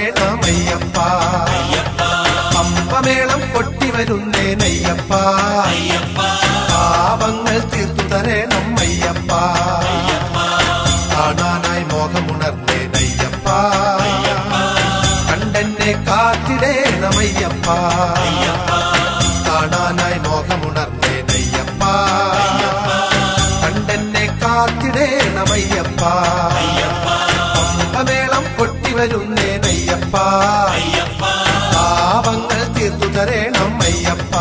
തരേണമയ്യപ്പ പമ്പമേളം കൊട്ടി വരുന്നേ നയ്യപ്പ പാപങ്ങൾ തീർത്തു തരേണം അയ്യപ്പ കാണാനായി മോഹമുണർന്നേ നയ്യപ്പ കണ്ടെന്നെ കാത്തിടേണമയ്യപ്പ കാണാനായി മോഹമുണർന്നേ നയ്യപ്പ കണ്ടെന്നെ കാത്തിടേണമയ്യപ്പ പമ്പമേളം പൊട്ടി വരുന്നേ നയ്യപ്പ പാപങ്ങൾ തീർത്തു തരേണം അയ്യപ്പ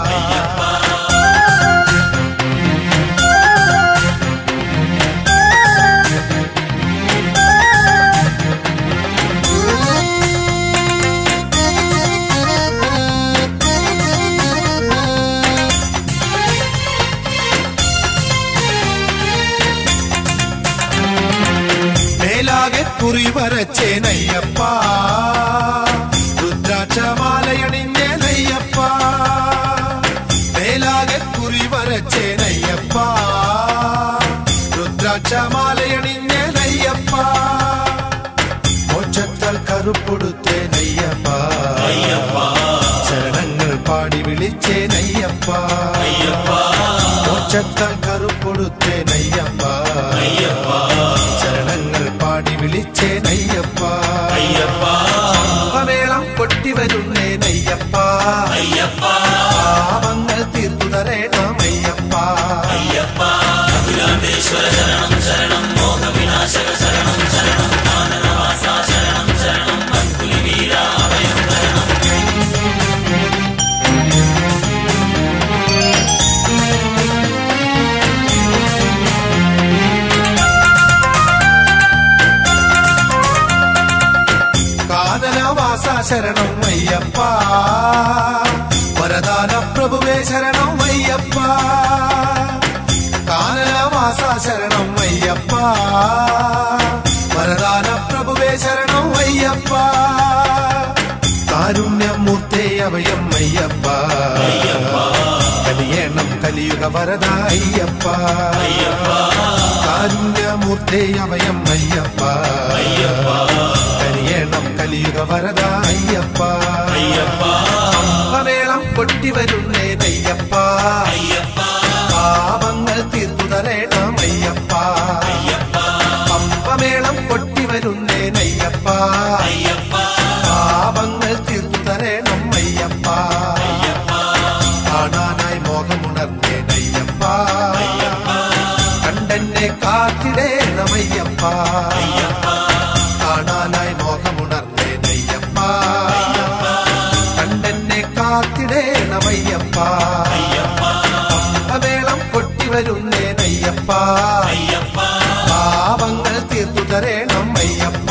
മേലാകെ കുറി വരച്ചേ നയ്യപ്പ രുദ്രാക്ഷമാലയണിഞ്ഞേ നയ്യപ്പ മേലാകെ കുറി വരച്ചേ നയ്യപ്പ രുദ്രാക്ഷമാലയണിഞ്ഞേ നയ്യപ്പ മോക്ഷത്താൽ കറുപ്പൊടുത്തേ നയ്യപ്പ ശരണങ്ങൾ പാടി വിളിച്ചേ നയ്യപ്പ മോക്ഷത്താൽ കറുപ്പൊടുത്തേ നയ്യപ്പ ചരണങ്ങൾ പാടി വിളിച്ചേ നയ്യപ്പ പമ്പമേളം പൊട്ടി വരുന്നേ നയ്യപ്പ പാപങ്ങൾ തീർത്തു തരേണം അയ്യപ്പ കാനനവാസ ശരണം അയ്യപ്പ വരദാന പ്രഭുവേ ശരണം അയ്യപ്പ കാനനവാസ ശരണം അയ്യപ്പ വരദാന പ്രഭുവേ ശരണം അയ്യപ്പ കാരുണ്യമൂർത്തേ അഭയം അയ്യപ്പ കലിയേണം കലിയുഗ വരദ അയ്യപ്പ കാരുണ്യമൂർത്തേ അഭയം അയ്യപ്പ കലിയേണം കലിയുഗ വരദ അയ്യപ്പ പമ്പമേളം പൊട്ടി വരുന്നേ നയ്യപ്പ പാപങ്ങൾ തീർത്തു തരേണം അയ്യപ്പ പമ്പമേളം പൊട്ടി വരുന്നേ നയ്യപ്പ പാപങ്ങൾ തീർത്തു തരേണം അയ്യപ്പ കാണാനായി മോഹമുണർന്നേ നയ്യപ്പ കണ്ടെന്നെ കാത്തിടേണമയ്യപ്പ കാണാനായി മോഹമുണർന്നേ നയ്യപ്പ കണ്ടെന്നെ കാത്തിടേണമയ്യപ്പ പമ്പമേളം പൊട്ടി വരുന്നേ നയ്യപ്പ പാപങ്ങൾ തീർത്തു തരേണം അയ്യപ്പ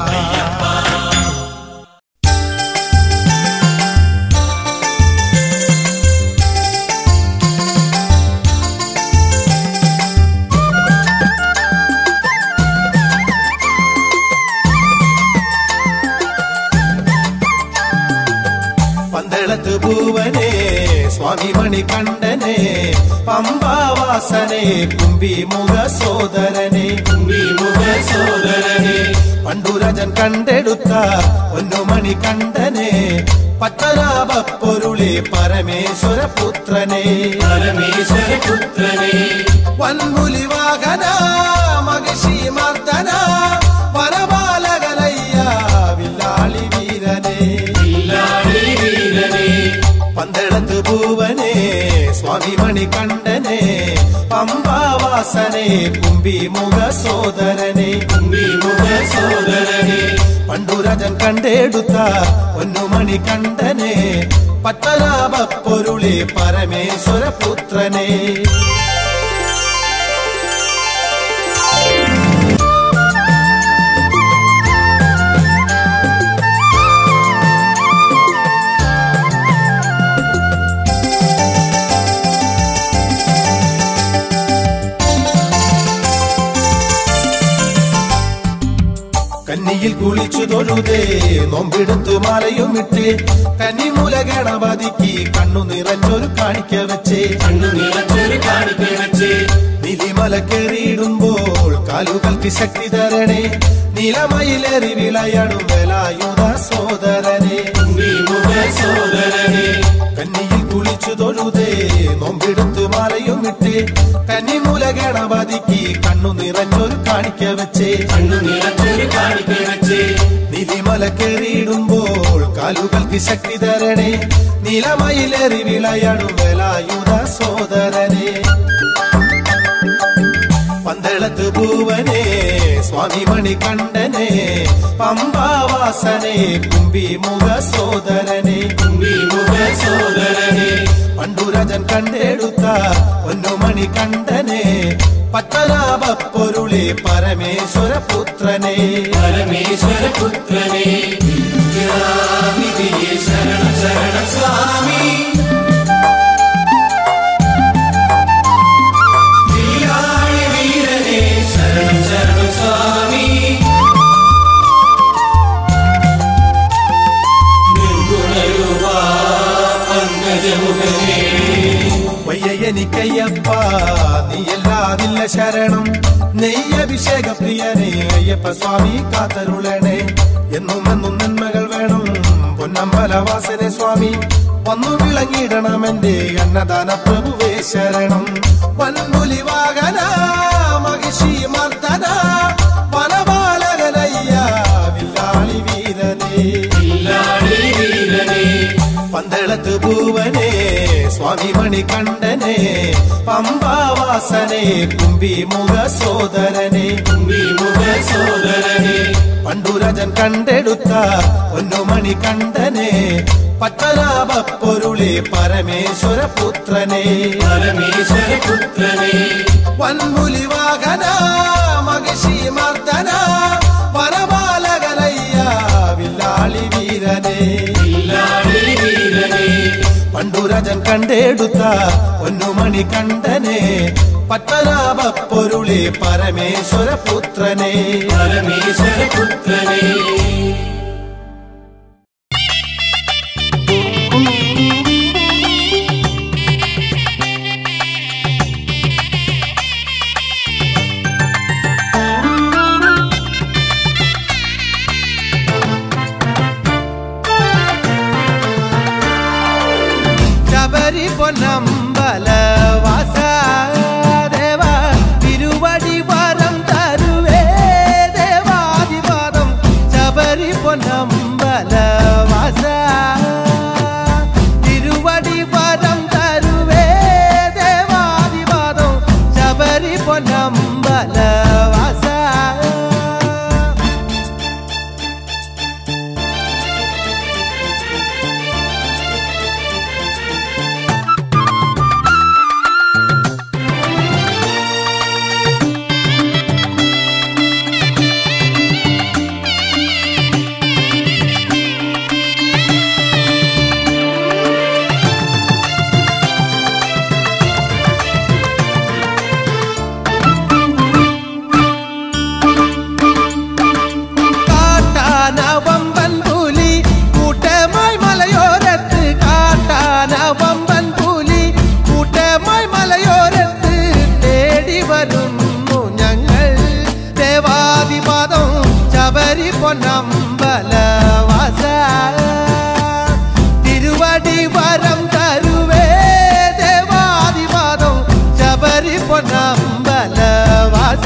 പന്തളത്ത് പൂവനെ സ്വാമി മണികണ്ഠനെ പമ്പാവാസനെ കുംഭിമുഖ സോദരനെ കുംഭിമുഖ സോദരനെ പണ്ടുരജൻ കണ്ടെടുത്ത ഒന്നുമണി കണ്ഠനെ പത്തനാഭ പൊരുളെ പരമേശ്വര പുത്രനെ പരമേശ്വര പുത്രനെ വൻമുലി വാഹന മഹിഷി മർദ്ദന വരബാലകനയ്യ വില്ലാളി വീരനെ പന്തളത്ത് പൂവനെ സ്വാമി മണികണ്ഠനെ പമ്പാവാസനെ കുംഭിമുഖ സോദരനെ കുംഭിമുഖ സോദരനെ പണ്ടുരജൻ കണ്ടെടുത്ത ഒന്നുമണി കണ്ഠനെ പത്തനാഭ പൊരുളെ പരമേശ്വര പുത്രനെ കന്നിയിൽ കുളിച്ചു തൊഴുതേ നോമ്പെടുത്തു മാലയുമിട്ട് കന്നിമൂല ഗണപതിക്ക് കണ്ണു നിറഞ്ഞൊരു കാണിക്ക വെച്ചേ കണ്ണു നിറഞ്ഞൊരു കാണിക്ക വെച്ചേ നിലിമല കയറിയിടുമ്പോൾ കാലുകൾക്ക് ശക്തി തരണേ നിലമയിലേറി വിളയാടും വേലായുധ കന്നിമൂല ഗണപതിക്ക് കണ്ണു നിറഞ്ഞൊരു കാണിക്ക വെച്ചേ കണ്ണു നിറച്ചൊരു കാണിക്ക വെച്ച് നിധിമല കയറിയിടുമ്പോൾ കാലുകൾക്ക് ശക്തി തരണേ നിലമയിലേറി വിളയാടും വേലായുധ സോദരനെ പന്തളത്ത് പൂവനെ സ്വാമി മണി കണ്ടനെ പമ്പാവാസനെ കുംഭിമുഖ സോദരനെ കുംഭിമുഖ സോദരനെ പണ്ടുരാജൻ കണ്ടെടുത്ത പൊന്നുമണി കണ്ടനെ പത്തനാഭ പൊരുളെ പരമേശ്വര പുത്രനെ പരമേശ്വര പുത്രനെ വിദ്യാനിധിയെ ശരണ ശരണ സ്വാമി വില്ലാളി വീരനെ ശരണം ശരണം സ്വാമി നിർഗുണരൂപാ പങ്കജമുഖനേ വയ്യനിക്കയ്യപ്പ നീയല്ലാതില്ല ശരണം നെയ്യഭിഷേക പ്രിയനെ അയ്യപ്പ സ്വാമി കാത്തരുളണേ എന്നും എന്നും നന്മകൾ വേണം പൊന്നമ്പലവാസനെ സ്വാമി വന്നു വിളങ്ങിയിടണം എന്റെ അന്നദാന പ്രഭുവേ ശരണം വൻപുലി വാഹന മഹിഷി മർദ്ദന വനപാലകനയ്യ വില്ലാളി വീരനേ വില്ലാളി വീരനെ പന്തളത്ത് പൂവനെ സ്വാമി മണി കണ്ടനെ പമ്പാവാസനെ കുംഭിമുഖ സോദരനെ കുംഭിമുഖ സോദരനെ പണ്ടുരാജൻ കണ്ടെടുത്ത പൊന്നുമണി കണ്ടനെ പത്തനാഭ പൊരുളെ പരമേശ്വര പുത്രനെ പരമേശ്വര പുത്രനെ വൻമുലി വാഹന മഹിഷി മർദ്ദന വനപാലകനയ്യ വില്ലാളി വീരനെ വില്ലാളി വീരനെ പണ്ടുരാജൻ കണ്ടെടുത്ത പൊന്നുമണി കണ്ടനെ പത്തനാഭ പൊരുളെ പരമേശ്വര പുത്രനെ പരമേശ്വര പുത്രനെ ശബരി പൊന്നമ്പല വാസ ദേവ തിരുവടി വരം തരുവേ ദേവാദിപാദം ശബരി പൊന്നമ്പല വാസ തിരുവടി വരം തരുവേ ദേവാദിപാദം ശബരി പൊന്നമ്പല വാസ കാട്ടാനവമ്പൻ പുലി കൂട്ടമായി മലയോരത്ത് കാട്ടാനവമ്പൻ പുലി കൂട്ടമായി മലയോരത്ത് തേടി വരുന്നു ഞങ്ങൾ ദേവാദിപാദം ശബരി പൊന്നമ്പല വാസ തിരുവടി വരം തരുവേ ദേവാദിപാദം ശബരി പൊന്നമ്പല വാസ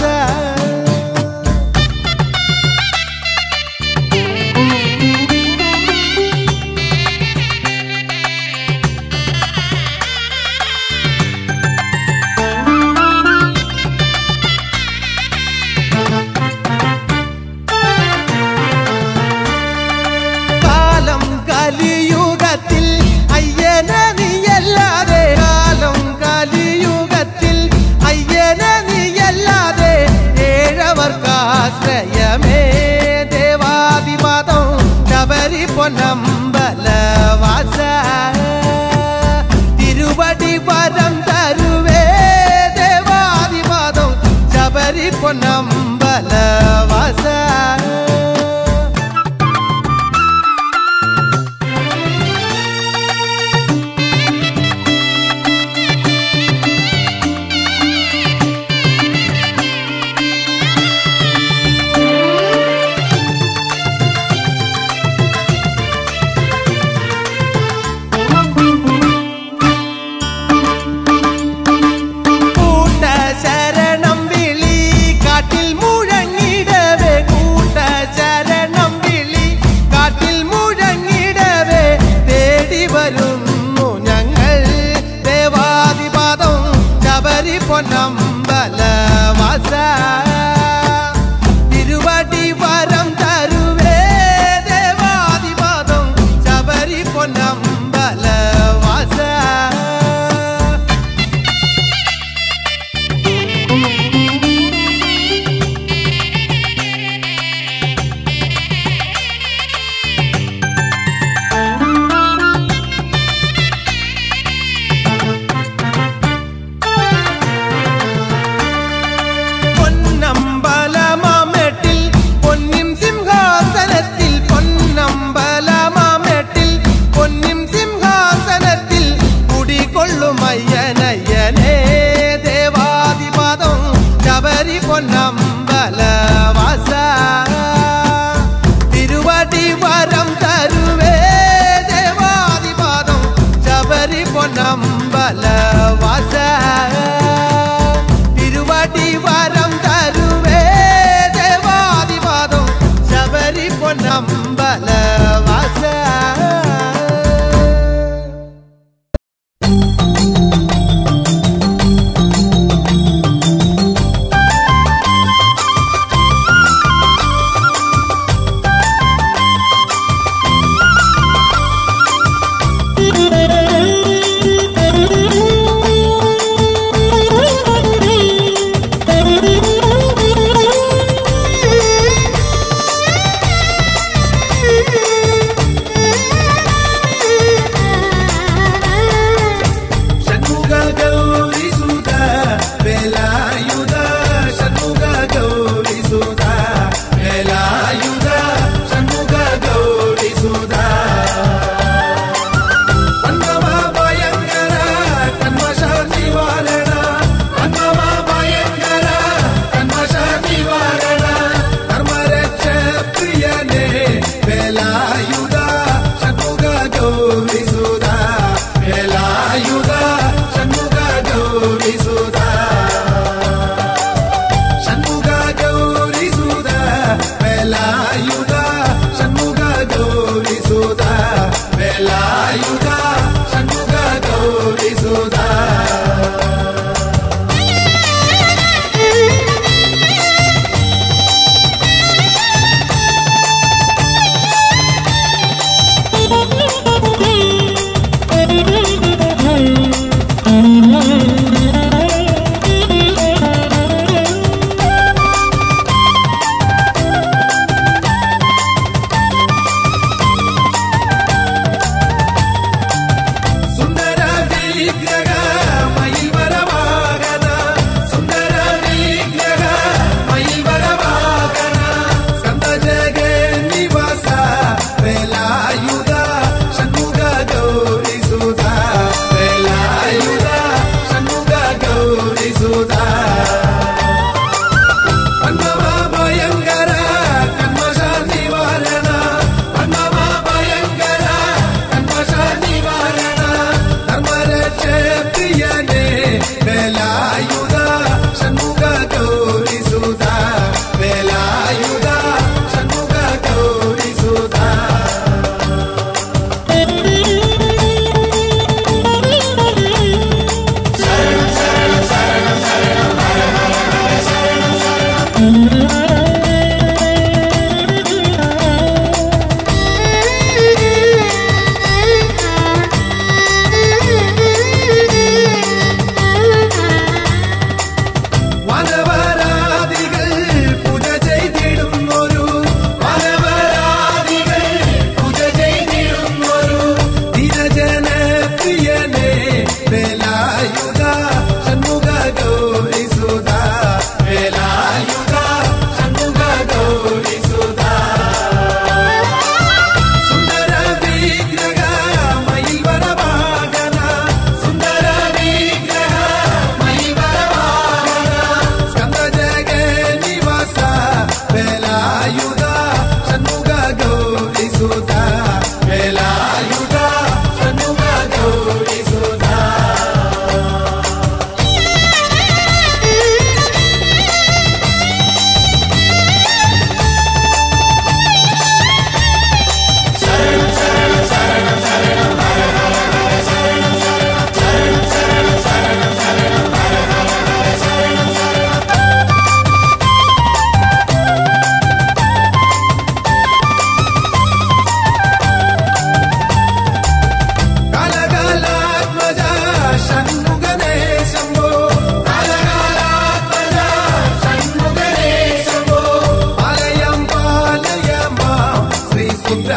കാലം കലിയുഗത്തിൽ അയ്യന നീയല്ലാതെ കാലം കലിയുഗത്തിൽ അയ്യന നീയല്ലാതെ ഏഴവർക്കാശ്രയമേ ദേവാദിപാദം ശബരി പൊന്നമ്പല വാസ തിരുവടി വരം തരുവേ ദേവാദിപാദം ശബരി പൊന്നമ്പല വാസ കൂട്ട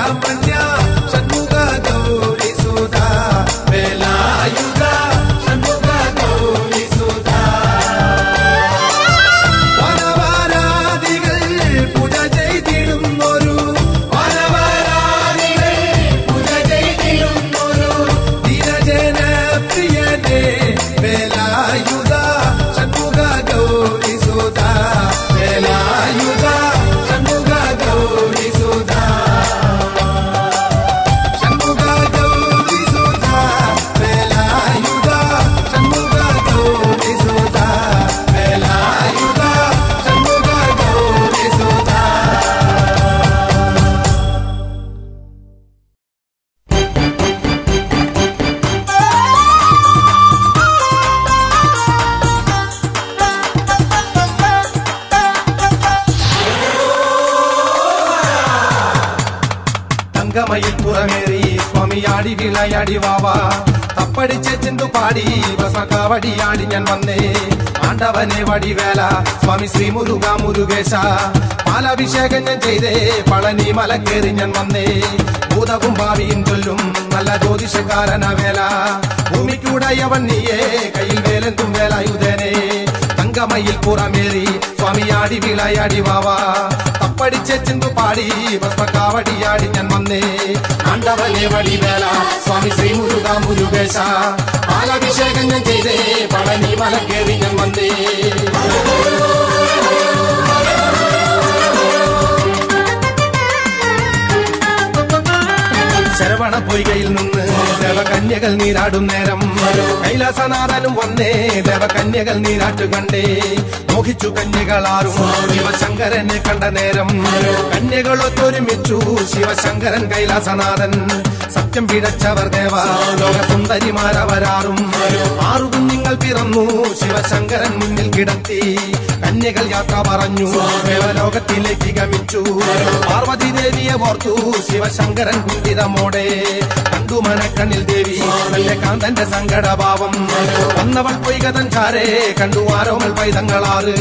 സുബ്രഹ്മണ്യ ഷൺമുഖ ഗൗരി സുധ വേലായുധ ഷൺമുഖ ഗൗരി സുധ വനവാരാദികൾ പൂജ ചെയ്തിടുന്നൊരു വനവാരാദികൾ പൂജ ചെയ്തിടുന്നൊരു ദിനജനപ്രിയനെ വേലായുധ ഷൺമുഖ ഗൗരി സുധ വേലായുധ ഷൺമുഖ ഗൗരി സുധ ഷൺമുഖ ഗൗരി സുധ വേലായുധ ഷൺമുഖ ഗൗരി സുധ വേലായുധ ഷൺമുഖ ഗൗരി സുധ തങ്കമയിൽ പുറമേറി സ്വാമിയാടി വിളയാടി വാവ തപ്പടിച്ച് ചിന്തു പാടി ഭസ്മകാവടിയാടി ഞാൻ വന്നേ ആണ്ടവനെ വടിവേല സ്വാമി ശ്രീ മുരുക മുരുകേശ പാലാഭിഷേകം ഞാൻ ചെയ്തേ പളനി മലക്കേറി ഞാൻ വന്നേ ഭൂതവും ഭാവിയും ചൊല്ലും നല്ല ജ്യോതിഷക്കാരന വേല ഭൂമിക്കുടയവൻ നീയേ കയ്യിൽ വേലെന്തും വേലായുധനെ തങ്കമയിൽ പുറമേറി സ്വാമിയാടി വിളയാടി വാവ തപ്പടിച്ച് ചിന്തു പാടി ഭസ്മകാവടിയാടി ഞാൻ വന്നേ ആണ്ടവനെ വടിവേല സ്വാമി ശ്രീ മുരുക മുരുകേശ പാലഭിഷേകം ഞാൻ ചെയ്തേ പളനി മലക്കേറി ഞാൻ വന്നേ ശരവണ പൊയ്കയിൽ നിന്ന് ദേവകന്യകൾ നീരാടും നേരം കൈലാസനാഥനും വന്നേ ദേവകന്യകൾ നീരാട്ടു കണ്ടേ മോഹിച്ചു കന്യകളാറും ശിവശങ്കരനെ കണ്ട നേരം കന്യകളൊത്തൊരുമിച്ചു ശിവശങ്കരൻ കൈലാസനാഥൻ സത്യം പിഴച്ചവർ ദേവ ലോകസുന്ദരിമാരവരാറും ആറു കുഞ്ഞുങ്ങൾ പിറന്നു ശിവശങ്കരൻ മുന്നിൽ കിടത്തി കന്യകൾ യാത്ര പറഞ്ഞു ദേവലോകത്തിലേക്ക് ഗമിച്ചു പാർവതി ദേവിയെ ഓർത്തു ശിവശങ്കരൻ കുന്തിതമോടെ കണ്ടു മനക്കണ്ണിൽ ദേവി നല്ല കാന്തന്റെ സങ്കടഭാവം വന്നവൾ പൊയ്കതൻ ചാരേ കണ്ടു ആരോമൽ പൈതങ്ങളാറ്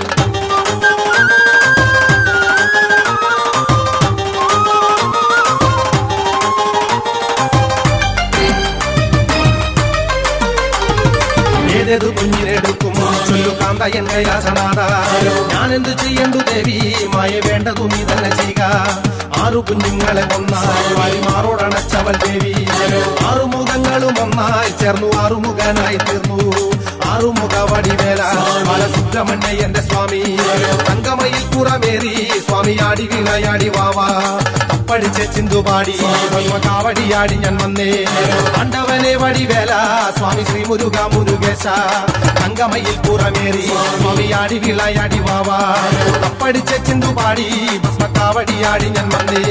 ഏതേതു കുഞ്ഞിനെടുക്കും ചൊല്ലു കാന്തയൻ കൈലാസനാഥ ഞാൻ എന്ത് ചെയ്യണ്ടു ദേവി മായ വേണ്ടതു നീ തന്നെ ചെയ്യുക ആറു കുഞ്ഞുങ്ങളെ ഒന്നായി വാരിമാറോടണച്ചവൾ ദേവി ആറുമുഖങ്ങളും ഒന്നായി ചേർന്നു ആറുമുഖനായി തീർന്നു ആറുമുഖ വടിവേല ബാലസുബ്രഹ്മണ്യന്റെ സ്വാമി തങ്കമയിൽ പുറമേറി സ്വാമിയാടി വിളയാടി വാവാ പഠിച്ച് ചിന്തുപാടി കാവടിയാടി ഞാൻ വന്നേ ആണ്ടവനെ വടിവേല സ്വാമി ശ്രീ മുരുക മുരുകേശ തങ്കമയിൽ പുറമേറി സ്വാമിയാടി വിളയാടി വാവാ പഠിച്ച് ചിന്തുപാടി ഭസ്മക്കാവടിയാടി ഞാൻ വന്നേ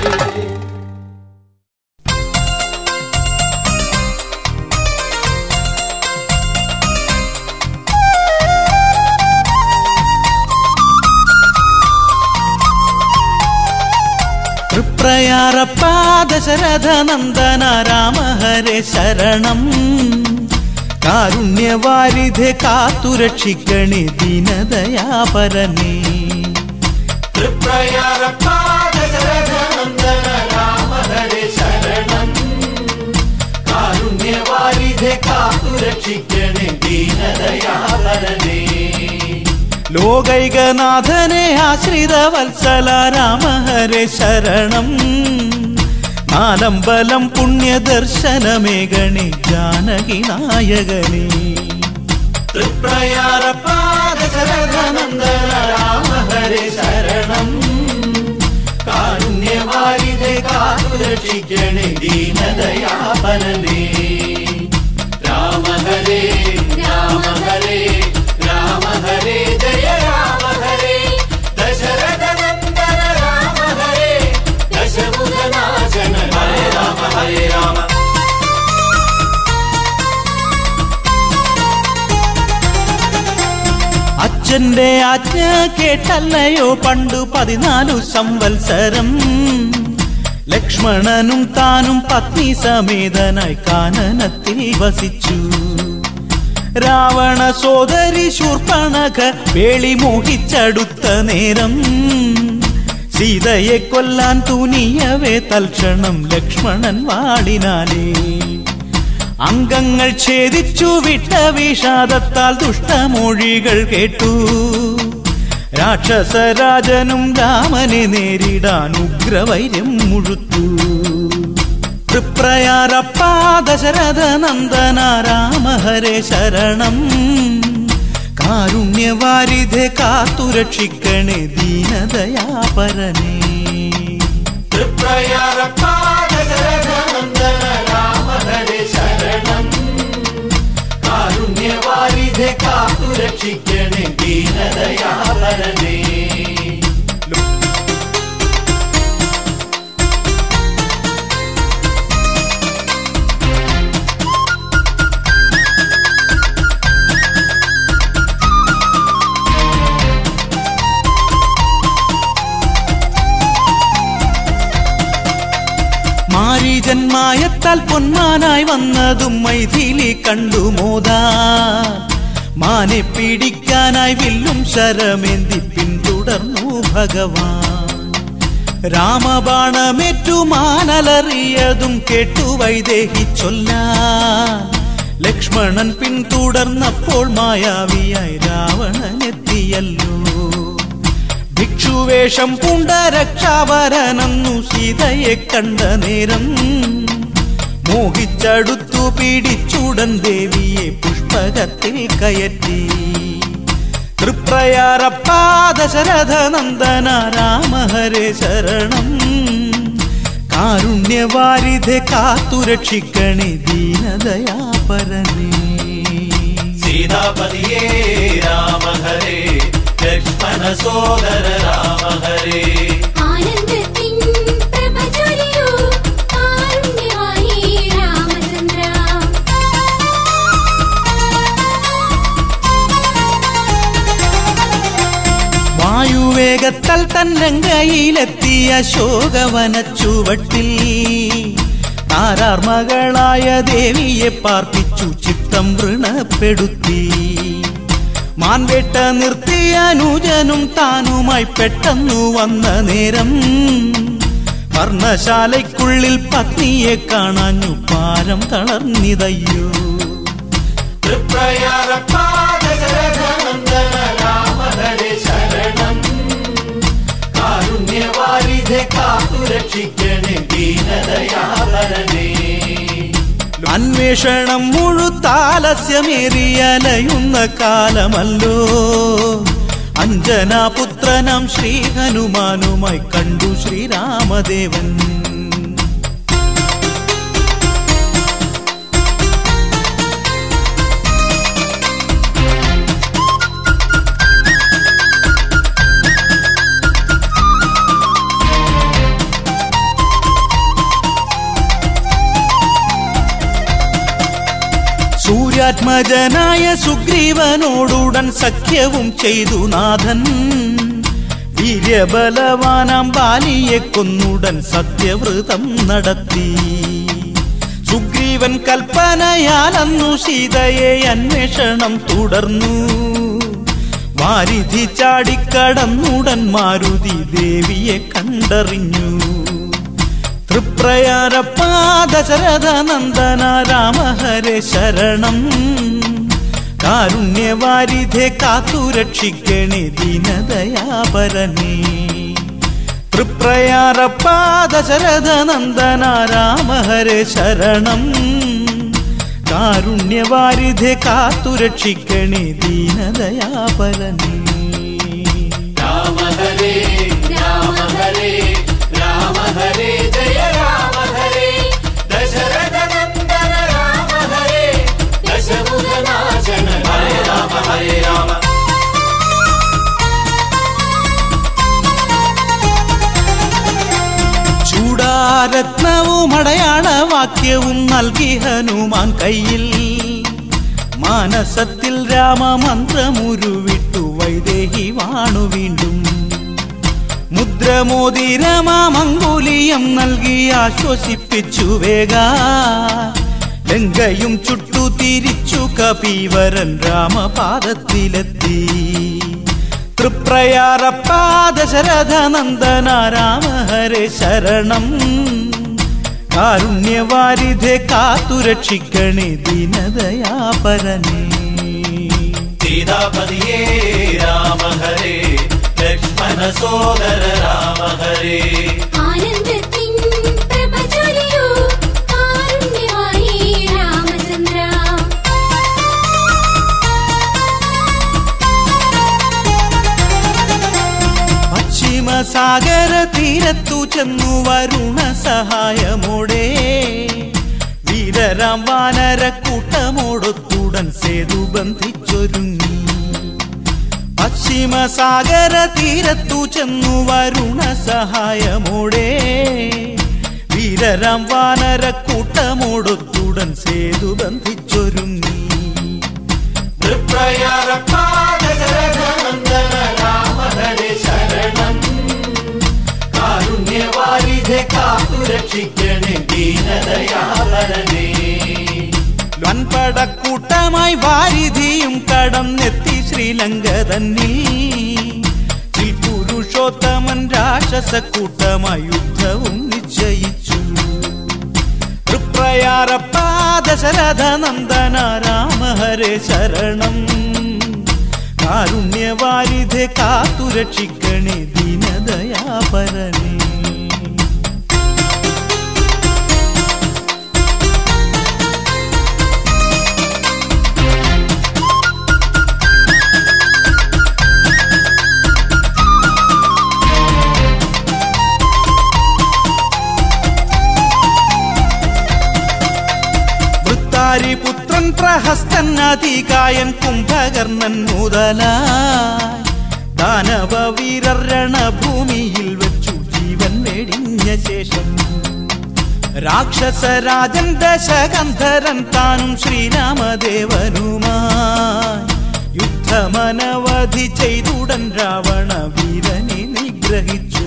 തൃപ്രയാറപ്പ ദശരഥ നന്ദന രാമ ഹരേ ശരണം കാരുണ്യവാരിധെ കാത്തുരക്ഷിക്കണേ ദീനദയാപരനേ തൃപ്രയാരപ്പ ദശരഥനന്ദന രാമ ഹരേ ശരണം കാരുണ്യവാരിധെ കാത്തുരക്ഷിക്കണേ ദീനദയാപരനേ ലോകൈകനാഥനെ ആശ്രിത വത്സല രാമ ഹരേ ശരണം നാലമ്പലം പുണ്യദർശനമേകണേ ജാനകി നായകനേ തൃപ്രയാരപ്പ ദശരഥനന്ദന രാമ ഹരേ ശരണം കാരുണ്യവാരിധെ കാത്തുരക്ഷിക്കണേ ദീനദയാപരനേ രാമ ഹരേ രാമ ഹരേ രാമ ഹരേ ജയ രാമ ഹരേ ദശരഥനന്ദന രാമ ഹരേ ദശമുഖനാശന ഹരേ രാമ ഹരേ രാമ അച്ഛന്റെ ആജ്ഞ കേട്ടല്ലയോ പണ്ടു പതിനാലു സംവത്സരം ലക്ഷ്മണനും താനും പത്നി സമേതനായി കാനനത്തിൽ വസിച്ചു രാവണ സോദരി ശൂർപ്പണക വേളി മോഹിച്ചടുത്ത നേരം സീതയെ കൊല്ലാൻ തുനിയവേ തൽക്ഷണം ലക്ഷ്മണൻ വാളിനാലേ അംഗങ്ങൾ ഛേദിച്ചു വിട്ട വിഷാദത്താൽ ദുഷ്ടമൊഴികൾ കേട്ടു രാക്ഷസരാജനും രാമനെ നേരിടാൻ ഉഗ്രവൈര്യം മുഴുത്തു തൃപ്രയാരപ്പാ ദശരഥ നന്ദന രാമഹരേ ശരണം കാരുണ്യവാരിധെ കാത്തുരക്ഷിക്കണേ ദീനദയാപരനേ തൃപ്രയാരപ്പാദശരഥനന്ദന രാമ ഹരേ ശരണം കാരുണ്യവാരിധെ കാത്തു രക്ഷിക്കണേ ദീനദയാപരനേ മാരീജന്മായത്താൽ പൊന്മാനായി വന്നതും മൈഥിലി കണ്ടു മോദാ മാനെ പിടിക്കാനായി വില്ലും ശരമേന്തി പിന്തുടർന്നു ഭഗവാൻ രാമബാണമേറ്റു മാനലറിയതും കേട്ടു വൈദേഹി ചൊല്ലാൻ ലക്ഷ്മണൻ പിന്തുടർന്നപ്പോൾ മായാവിയായി രാവണനെത്തിയല്ലോ ഭിക്ഷുവേഷം പൂണ്ട രക്ഷാവരനെന്നു സീതയെ കണ്ട നേരം മോഹിച്ചടുത്തു പിടിച്ചുടൻ ദേവിയെ പുഷ്പകത്തിൽ കയറ്റി തൃപ്രയാരപ്പാ ദശരഥ നന്ദന രാമഹരേ ശരണം കാരുണ്യവാരിധെ കാത്തുരക്ഷിക്കണേ ദീനദയാപരനേ സീതാപതിയേ രാമ ഹരേ ലക്ഷ്മണ സോദര രാമ ഹരേ ആനന്ദത്തിൻ പ്രഭ ചൊരിയൂ കാരുണ്യവാഹി രാമചന്ദ്ര വായുവേഗത്താൽ തന്നങ്കയിലെത്തിയ ശോകവന ചുവട്ടിൽ താരാർ മകളായ ദേവിയെ പാർപ്പിച്ചു ചിത്തം വൃണപ്പെടുത്തി മാൻവേട്ട നിർത്തിയ അനുജനും താനുമായി പെട്ടെന്നു വന്ന നേരം വർണ്ണശാലയ്ക്കുള്ളിൽ പത്നിയെ കാണാഞ്ഞു പാരം തളർന്നിതയ്യോ തൃപ്രയാരപ്പാദശരഥനന്ദന രാമ ഹരേ ശരണം കാരുണ്യവാരിധെ കാത്തു രക്ഷിക്കണേ ദീനദയാപരനേ അന്വേഷണം മുഴുത്താലസ്യമേറിയലയുന്ന കാലമല്ലോ അഞ്ജനാപുത്രനാം ശ്രീ ഹനുമാനുമായി കണ്ടു ശ്രീരാമദേവൻ സൂര്യാത്മജനായ സുഗ്രീവനോടുടൻ സഖ്യവും ചെയ്തു നാഥൻ വീര്യബലവാനാം ബാലിയെ കൊന്നുടൻ സത്യവ്രതം നടത്തി സുഗ്രീവൻ കൽപ്പനയാലന്നു സീതയെ അന്വേഷണം തുടർന്നു വാരിധി ചാടിക്കടന്നുടൻ മാരുതി ദേവിയെ കണ്ടറിഞ്ഞു തൃപ്രയാരപ്പാ ദശരഥ നന്ദന രാമഹരേ ശരണം കാരുണ്യവാരിധെ കാത്തുരക്ഷിക്കണേ ദീനദയാപരനേ തൃപ്രയാരപ്പാ ദശരഥ നന്ദന രാമഹരേ ശരണം കാരുണ്യവാരിധെ കാത്തുരക്ഷിക്കണേ ദീനദയാപരനേ രാമ ഹരേ രാമ ഹരേ രാമ ഹരേ ജയ രാമ ഹരേ ദശരഥനന്ദന രാമ ഹരേ ദശമുഖനാശന ഹരേ രാമ ഹരേ രാമ ചൂടാരത്നവും അടയാളവാക്യവും നൽകി ഹനുമാൻ കയ്യിൽ മാനസത്തിൽ രാമമന്ത്രമുരുവിട്ടു വൈദേഹി വാണു വീണ്ടും മുദ്രമോതിരമാമങ്കുലിയം നൽകി ആശ്വസിപ്പിച്ചു വേഗ ലങ്കയും ചുട്ടു തിരിച്ചു കപീവരൻ രാമപാദത്തിലെത്തി തൃപ്രയാറപ്പ ദശരഥ നന്ദന രാമ ഹരേ ശരണം കാരുണ്യവാരിധെ കാത്തുരക്ഷിക്കണേ ദീനദയാപരനേ സീതാപതിയേ രാമ ഹരേ ലക്ഷ്മണ സോദര രാമ ഹരേ ആനന്ദത്തിൻ പ്രഭ ചൊരിയൂ കാരുണ്യവാനേ രാമചന്ദ്ര പശ്ചിമ സാഗര തീരത്തു ചെന്നു വരുണ സഹായമോടെ വീരരാം വാനര കൂട്ടമോടൊത്തുടൻ സേതു ബന്ധിച്ചൊരുങ്ങി പശ്ചിമ സാഗര തീരത്തു ചെന്നു വരുണ സഹായമോടെ വീരരാം വാനര കൂട്ടമോടൊത്തുടൻ സേതു ബന്ധിച്ചൊരുങ്ങി തൃപ്രയാരപ്പാദശരഥനന്ദന രാമ ഹരേ ശരണം കാരുണ്യവാരിധെ കാത്തുരക്ഷിക്കണേ ദീനദയാപരനേ വൻപടക്കൂട്ടമായി വാരിധിയും കടന്നെത്തി ശ്രീലങ്ക തന്നിൽ ശ്രീ പുരുഷോത്തമൻ രാക്ഷസക്കൂട്ടമായി യുദ്ധവും നിശ്ചയിച്ചു തൃപ്രയാറപ്പ ദശരഥ നന്ദന രാമ ഹരേ ശരണം കാരുണ്യവാരിധെ കാത്തുരക്ഷിക്കണേ ദീനദയാപരനേ വൃത്താരിപുത്രൻ പ്രഹസ്തൻ അതികായൻ കുംഭകർണൻ മുതലായി ദാനവ വീരർ രണഭൂമിയിൽ വെച്ചു ജീവൻ വെടിഞ്ഞ ശേഷം രാക്ഷസരാജൻ ദശകന്ധരൻ താനും ശ്രീരാമദേവനുമായി യുദ്ധമനവധി ചെയ്തുടൻ രാവണ വീരനെ നിഗ്രഹിച്ചു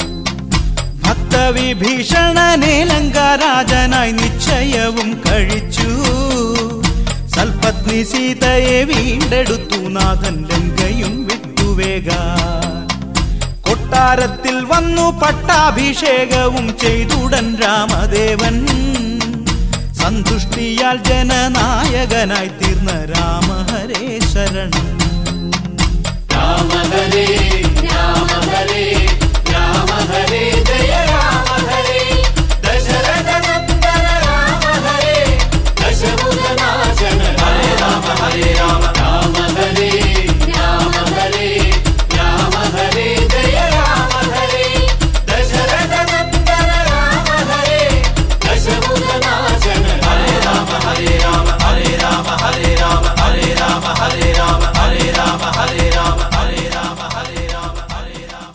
ഭക്തവിഭീഷണനെ ലങ്കാരാജനായി നിശ്ചയവും കഴിച്ചു സൽപത്നി സീതയെ വീണ്ടെടുത്തു നാഥൻ ലങ്കയും വിട്ടുവേഗ കൊട്ടാരത്തിൽ വന്നു പട്ടാഭിഷേകവും ചെയ്തുടൻ രാമദേവൻ സന്തുഷ്ടിയാൽ ജനനായകനായി തീർന്ന രാമഹരേ ശരണം രാമ ഹരേ രാമ ഹരേ രാമ ഹരേ ജയ രാമ ഹരേ ദശരഥനന്ദന രാമ ഹരേ ദശമുഖനാശന ഹരേ രാമ ഹരേ രാമ രാമ ഹരേ രാമ ഹരേ രാമ ഹരേ ജയ രാമ ഹരേ ദശരഥനന്ദന രാമ ഹരേ ദശമുഖനാശന ഹരേ രാമ ഹരേ രാമ ഹരേ രാമ ഹരേ രാമ ഹരേ രാമ ഹരേ രാമ ഹരേ രാമ ഹരേ രാമ ഹരേ രാമ ഹരേ രാമ ഹരേ രാമ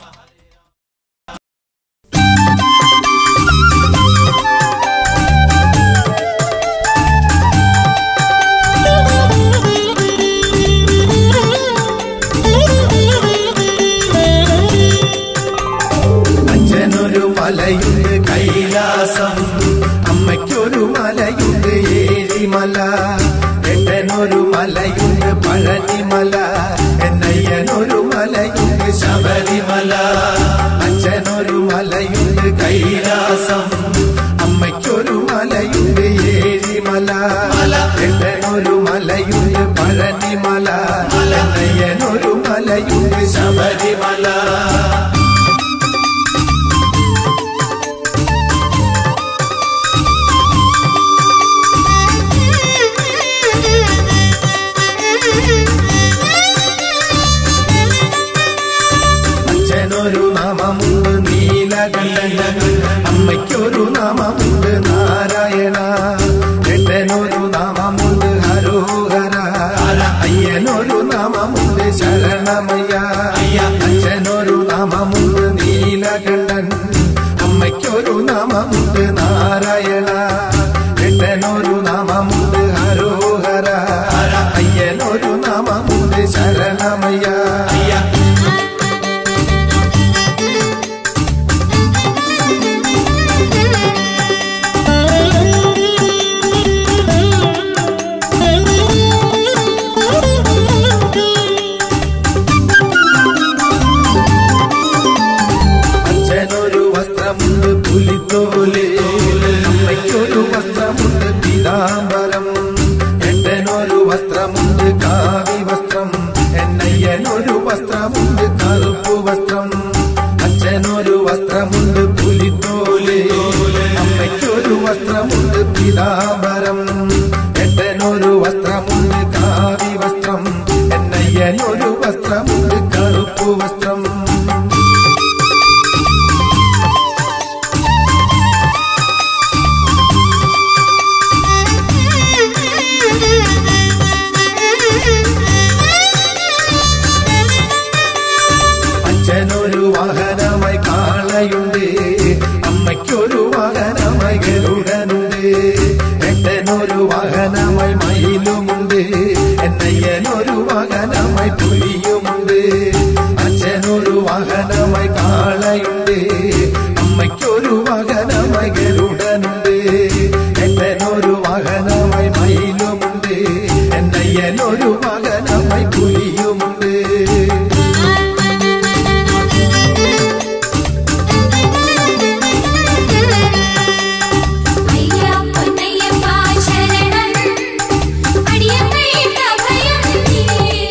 അച്ഛനൊരു മലയുണ്ട് കൈലാസം അമ്മയ്ക്കൊരു മലയുണ്ട് ഏഴിമല എട്ടനൊരു മലയുണ്ട് പഴനിമല എന്നയ്യനൊരു മലയുണ്ട് ശബരിമല അച്ഛനൊരു മലയുണ്ട് കൈലാസം അമ്മയ്ക്കൊരു മലയുണ്ട് ഏഴിമല എട്ടനൊരു മലയുണ്ട് പഴനിമല എന്നയ്യനൊരു മലയുണ്ട് ശബരിമല അച്ഛനൊരു നാമമുണ്ട് നീലകണ്ഠൻ അമ്മയ്ക്കൊരു നാമമുണ്ട് നാരായണ എട്ടനൊരു നാമമുണ്ട് ഹരോഹര അയ്യനൊരു നാമമുണ്ട് ശരണമയ്യ അച്ഛനൊരു നാമമുണ്ട് നീലകണ്ഠൻ അമ്മയ്ക്കൊരു നാമമുണ്ട് നാരായണ എട്ടനൊരു നാമമുണ്ട് ഹരോഹര അയ്യനൊരു നാമമുണ്ട് ശരണമയ്യ Thank you. വസ്ത്രമുണ്ട് പീതാംബരം എട്ടനൊരു വസ്ത്രമുണ്ട് കാവി വസ്ത്രം എന്നയ്യനൊരു വസ്ത്രമുണ്ട് കറുപ്പ് വസ്ത്രം അച്ഛനൊരു വസ്ത്രമുണ്ട് പുലിത്തോല് അമ്മയ്ക്കൊരു വസ്ത്രമുണ്ട് പീതാംബരം എട്ടനൊരു വസ്ത്രമുണ്ട് കാവി വസ്ത്രം എന്നയ്യനൊരു വസ്ത്രമുണ്ട് കറുപ്പ് വസ്ത്രം അച്ഛനൊരു വാഹനമായി കാളയുണ്ട് അമ്മയ്ക്കൊരു വാഹനമായി ഗരുഡനുണ്ട് എട്ടനൊരു വാഹനമായി മയിലുമുണ്ട് എന്നയ്യനൊരു വാഹനമായി പുലിയുമുണ്ട് അച്ഛനൊരു വാഹനമായി കാളയുണ്ട് അമ്മയ്ക്കൊരു വാഹനമായി ഗരുഡനുണ്ട് എട്ടനൊരു വാഹനമായി മയിലുമുണ്ട് എന്നയ്യനൊരു വാഹനമായി പുലിയുമുണ്ട് അയ്യ പൊന്നയ്യപ്പ ശരണം അടിയമ്മയുടെ അഭയം നീ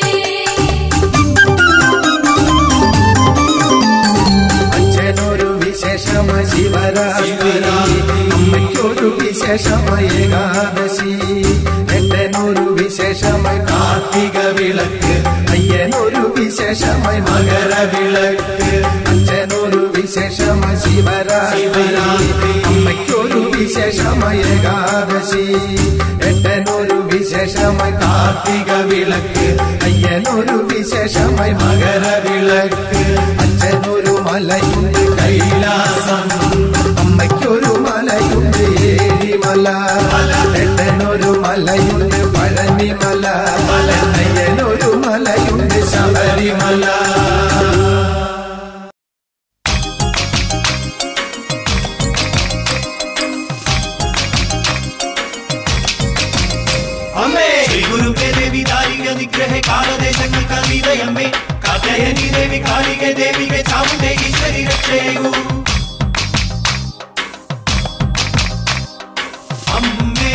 അച്ഛനൊരു വിശേഷമായ ശിവരാത്രി അമ്മയ്ക്കൊരു വിശേഷമായ ഏകാദശി എട്ടനൊരു വിശേഷമായ കാർത്തിക വിളക്ക് അയ്യനൊരു വിശേഷമായ മകരവിളക്ക് അച്ഛനൊരു വിശേഷമായ ശിവരാത്രി അമ്മയ്ക്കൊരു വിശേഷമായ ഏകാദശി എട്ടനൊരു വിശേഷമായ കാർത്തിക വിളക്ക് അയ്യനൊരു വിശേഷമായ മകരവിളക്ക് അച്ഛനൊരു മലയുണ്ട് കൈലാസം അമ്മയ്ക്കൊരു മലയുണ്ട് ഏരിമല എട്ടനൊരു മലയുണ്ട് പഴനിമല അയ്യനൊരു മലയുണ്ട് ശബരിമല അമ്മേ ശ്രീ ഗുരുവേ ദേവി ദാരിക നിഗ്രഹ കാലദേശങ്ങൾ കവിതയമ്മേ കാത്തയനി ദേവി കാളിക ദേവിക ചാമുണ്ഡേ ഈശ്വരി രക്ഷയൂ അമ്മേ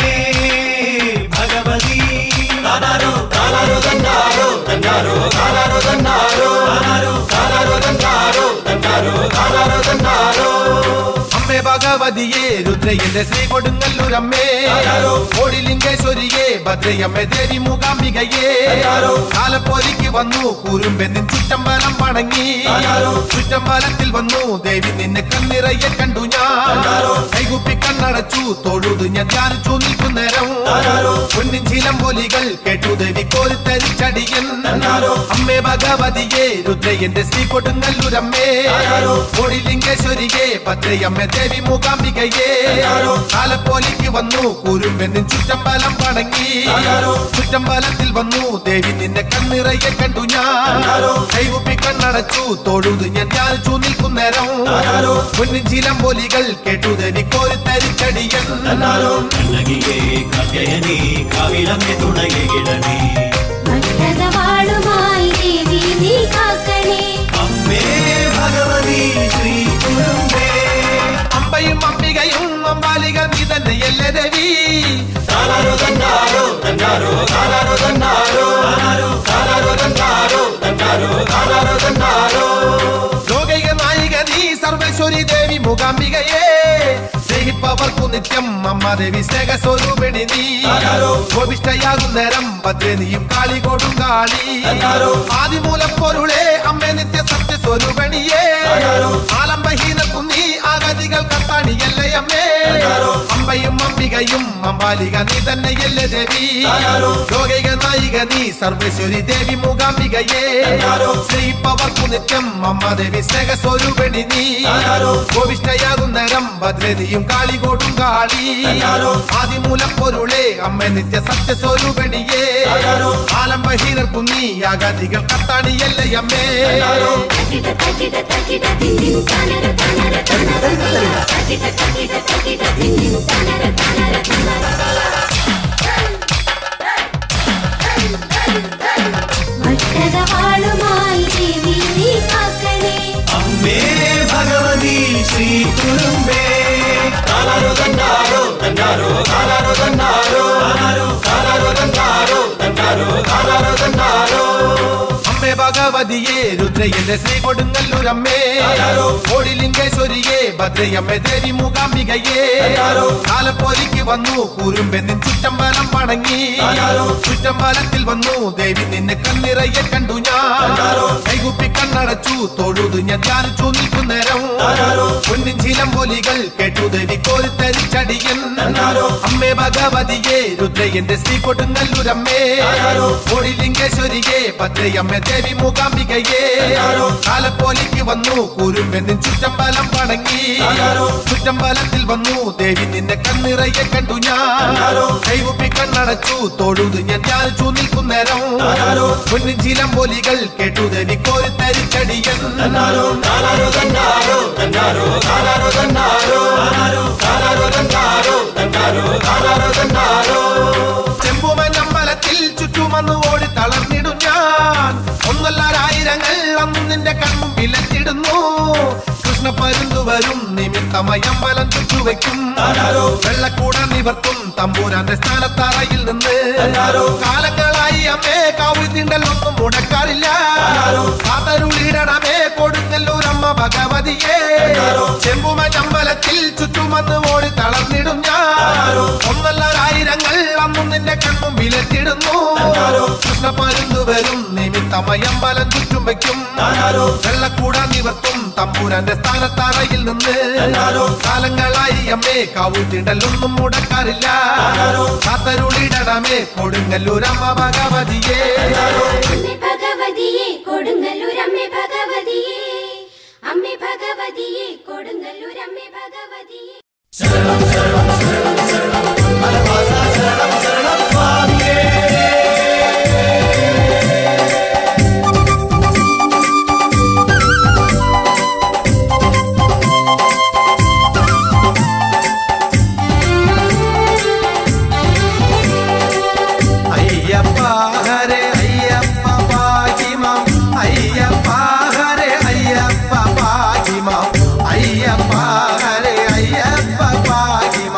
ഭഗവതി താനാരോ താനാരോ തന്നാരോ തന്നാരോ താനാരോ തന്നാരോ താനാരോ താനാരോ തന്നാരോ തന്നാരോ താനാരോ തന്നാരോ അമ്മേ ഭഗവതിയെ രുദ്രയന്റെ ശ്രീ കൊടുങ്ങല്ലൂരമ്മേ കോടിലിംഗേശ്വരിയെ ഭദ്രയമ്മേ ദേവി മൂകാംബികയെ കാലപ്പോരിക്ക് വന്നു കൂരുമ്പെന്നിൻ ചുറ്റമ്പലം വണങ്ങി ചുറ്റമ്പലത്തിൽ വന്നു ദേവി നിന്നെ കണ്ണിറയെ കണ്ടു ഞാൻ കൈകുപ്പി കണ്ണടച്ചു തൊഴുതു ഞാൻ ധ്യാനിച്ചു നിൽക്കുന്നേരം പൊന്നിൻ ചിലമ്പൊലികൾ കേട്ടു ദേവി കോരിത്തരിച്ചടിയൻ അമ്മേ ഭഗവതിയെ രുദ്രയന്റെ ശ്രീ കൊടുങ്ങല്ലൂരമ്മേ കോടിലിംഗേശ്വരിയെ ഭദ്രയമ്മ ദേവി മൂകാംബികയെ കാലപ്പോലിക്ക് വന്നു കൂരുമ്പെന്നിൻ ചുറ്റമ്പലം വണങ്ങി ചുറ്റമ്പലത്തിൽ വന്നു ദേവി നിന്നെ കണ്ണിറയെ കണ്ടു ഞാൻ കൈകുപ്പി കണ്ണടച്ചു തൊഴുതു ഞാൻ ധ്യാനിച്ചു നിൽക്കുന്നേരം പൊന്നിൻ ചിലമ്പൊലികൾ കേട്ടു ദേവി കോരിത്തരിച്ചടിയൻ കണ്ണകിയേ കാത്യയനി കാവിലമ്മെ തുണയിടണേ ഭക്തവാളുമായി ദേവി നീ കാക്കണേ അമ്മേ ഭഗവതി ശ്രീ കുരുമ്പേ അമ്പയും അംബികയും അമ്പാലിക നീ തന്നെയല്ലേ ദേവി താനാരോ തന്നാരോ തന്നാരോ താനാരോ തന്നാരോ താനാരോ താനാരോ തന്നാരോ തന്നാരോ താനാരോ തന്നാരോ ലോകൈക നായിക നീ സർവേശ്വരി ദേവി മൂകാംബികയെ സ്നേഹിപ്പവർക്കു നിത്യം അമ്മ ദേവി സ്നേഹ സ്വരൂപിണി നീ കോപിഷ്ടയാകും നേരം ഭദ്രനിയും കാളി കൊടും കാളി ആദിമൂലപ്പൊരുളെ അമ്മ നിത്യ സത്യ സ്വരൂപിണിയെ ആലംബഹീനക്കും നീ ആഗതികൾ കത്താണിയല്ലേ അമ്മേ അമ്പയും അംബികയും അമ്പാലിക നീ തന്നെയല്ലേ ദേവി ലോകൈക നായിക നീ സർവേശ്വരി ദേവി മൂകാംബികയെ സ്നേഹിപ്പവർക്കു നിത്യം അമ്മ ദേവി സ്നേഹ സ്വരൂപിണി നീ കോവിഷ്ടയാകും നേരം ഭദ്രനിയും കാളി കൊടും കാളി ആദിമൂലപ്പൊരുളെ അമ്മ നിത്യ സത്യ സ്വരൂപിണിയെ ആലംബഹീനർക്കും നീ യാഗാദികൾ കത്താണിയല്ലേ അമ്മേ തകിട തകിട തകിട തിന്നിൻ തനര തനര തനര തകിട തകിട തകിട തിന്നിൻ തനര തനര തനര ഭക്തവാളുമായി ദേവി നീ കാക്കണേ അമ്മേ ഭഗവതി ശ്രീ കുരുമ്പേ താനാരോ തന്നാരോ തന്നാരോ തന്നാരോ താനാരോ തന്നാരോ താനാരോ താനാരോ തന്നാരോ തന്നാരോ താനാരോ തന്നാരോ അമ്മേ ഭഗവതിയെ രുദ്രയന്റെ ശ്രീ കൊടുങ്ങല്ലൂരമ്മേ കോടിലിംഗേശ്വരിയെ ഭദ്രയമ്മേ ദേവി മൂകാംബികയെ കാലപ്പോലിക്ക് വന്നു കൂരുമ്പെന്നിൻ ചുറ്റമ്പലം വണങ്ങി ചുറ്റമ്പലത്തിൽ വന്നു ദേവി നിന്നെ കണ്ണിറയെ കണ്ടു ഞാൻ കൈകുപ്പി കണ്ണടച്ചു തൊഴുതു ഞാൻ ധ്യാനിച്ചു നിൽക്കുന്നേരം പൊന്നിൻ ചിലമ്പൊലികൾ കേട്ടു ദേവി കോരിത്തരിച്ചടിയൻ അമ്മേ ഭഗവതിയെ രുദ്രയന്റെ ശ്രീ കൊടുങ്ങല്ലൂരമ്മേ കോടിലിംഗേശ്വരിയെ ഭദ്രയമ്മേ ദേവി മൂകാംബികയെ കാലപ്പോലിക്ക് വന്നു കൂരുമ്പെന്നിൻ ചുറ്റമ്പലം വണങ്ങി ചുറ്റമ്പലത്തിൽ വന്നു ദേവി നിന്നെ കണ്ണിറയെ കണ്ടു ഞാൻ കൈകുപ്പി കണ്ണടച്ചു തൊഴുതു ഞാൻ ധ്യാനിച്ചു നിൽക്കുന്നേരം പൊന്നിൻ ചിലമ്പൊലികൾ കേട്ടു ദേവി കോരിത്തരിച്ചടിയൻ തന്നാരോ താനാരോ തന്നാരോ തന്നാരോ താനാരോ തന്നാരോ താനാരോ താനാരോ തന്നാരോ തന്നാരോ താനാരോ തന്നാരോ ചെമ്പുമനമ്പലത്തിൽ ചുറ്റുമന്ന് ഓടി തളർന്നിടും ഞാൻ ഒന്നല്ലായിരങ്ങൾ അന്ന് നിന്റെ കണ്ണും വിലച്ചിടുന്നു കൃഷ്ണ പരുന്തു വരും നിമിത്തമയമ്പലം ചുറ്റുവെക്കും വെള്ളക്കൂട നിവർത്തും തമ്പൂരാന്റെ സ്ഥാനത്തറയിൽ നിന്ന് കാലങ്ങളായി അമ്മേ കാവുതിണ്ടൽ ഒന്നും മുടക്കാറില്ല കാതരുളിടണമേ കൊടുങ്ങല്ലൂരമ്മ ഭഗവതിയെ ചെമ്പുമനമ്പലത്തിൽ ചുറ്റുമന്ന് ഓടി തളർന്നിടും ഞാൻ ഒന്നല്ലായിരങ്ങൾ അന്നും നിന്റെ കണ്ണും വിലച്ചിടുന്നു കൃഷ്ണ പരുന്തു വരും നിമിത്തമയമ്പലം ചുറ്റും വയ്ക്കും വെള്ളക്കൂട നിവർത്തും തമ്പൂരാന്റെ സ്ഥാനത്തറയിൽ നിന്ന് കാലങ്ങളായി അമ്മേ കാവൂറ്റിണ്ടല്ലൊന്നും മുടക്കാറില്ല കാത്തരുളിടണമേ കൊടുങ്ങല്ലൂരമ്മ ഭഗവതിയെ അമ്മേ ഭഗവതിയെ കൊടുങ്ങല്ലൂർ അമ്മേ ഭഗവതിയെ അമ്മേ ഭഗവതിയെ കൊടുങ്ങല്ലൂർ അമ്മേ ഭഗവതിയെ അയ്യപ്പ ഹരേ അയ്യപ്പ പാഹിമം അയ്യപ്പ ഹരേ അയ്യപ്പ പാഹിമം അയ്യപ്പ ഹരേ അയ്യപ്പ പാഹിമം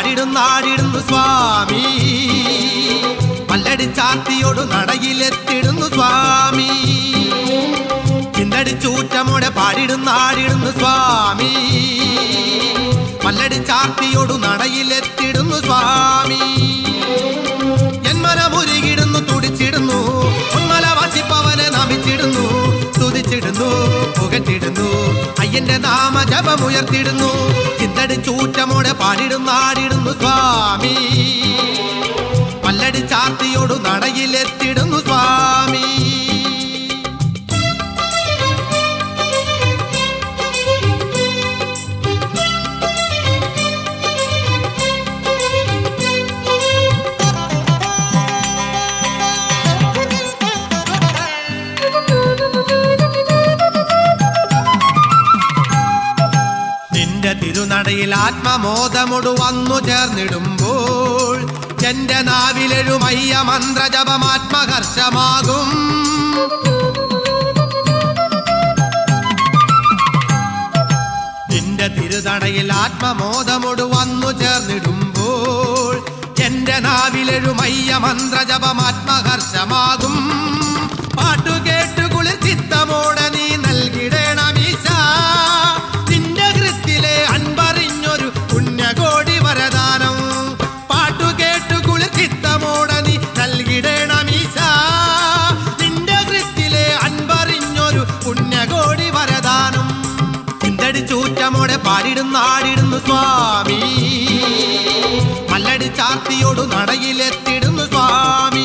പാടിടുന്നാടിടുന്നു സ്വാമി പല്ലടിച്ചാത്തിയോട് നടയിലെത്തിടുന്നു സ്വാമി ചിന്തടിച്ചൂറ്റമോടെ പാടിടുന്നാടിടുന്നു സ്വാമി പല്ലടിച്ചാത്തിയോട് നടയിലെത്തിടുന്നു സ്വാമി ജന്മനമുരുകിടുന്നു തുടിച്ചിടുന്നു ഉന്മല വസിപ്പവനെ നമിച്ചിടുന്നു സ്തുതിച്ചിടുന്നു പുകറ്റിടുന്നു അയ്യന്റെ നാമ ജപമുയർത്തിടുന്നു ചിന്തടി ചൂറ്റമോടെ പാടിടുന്നാടിടുന്നു സ്വാമി പല്ലടി ചാത്തിയോടു നടയിലെത്തിടുന്നു സ്വാമി നിന്റെ തിരുനടയിൽ ആത്മമോദമൊടു വന്നു ചേർന്നിടുമ്പോൾ എന്റെ നാവിലെഴുമയ്യ മന്ത്രജപം ആത്മഹർഷമാകും നിന്റെ തിരുനടയിൽ ആത്മമോദമൊടു വന്നു ചേർന്നിടുമ്പോൾ എന്റെ നാവിലെഴുമയ്യ മന്ത്രജപം ആത്മഹർഷമാകും പാട്ടുകേട്ടു കുളിർ ചിത്തമോടെ നീ നൽകിടേണമീശ നിന്റെ കൃത്തിലെ അൻപറിഞ്ഞൊരു പുണ്യകോടി വരദാനം പാട്ടുകേട്ടു കുളിർ ചിത്തമോടെ നീ നൽകിടേണമീശ നിന്റെ കൃത്തിലെ അൻപറിഞ്ഞൊരു പുണ്യകോടി വരദാനം ചിന്തടി ചൂറ്റമോടെ പാടിടുന്നാടിടുന്നു സ്വാമി മല്ലടി ചാർത്തിയോടു നടയിലെത്തിടുന്നു സ്വാമി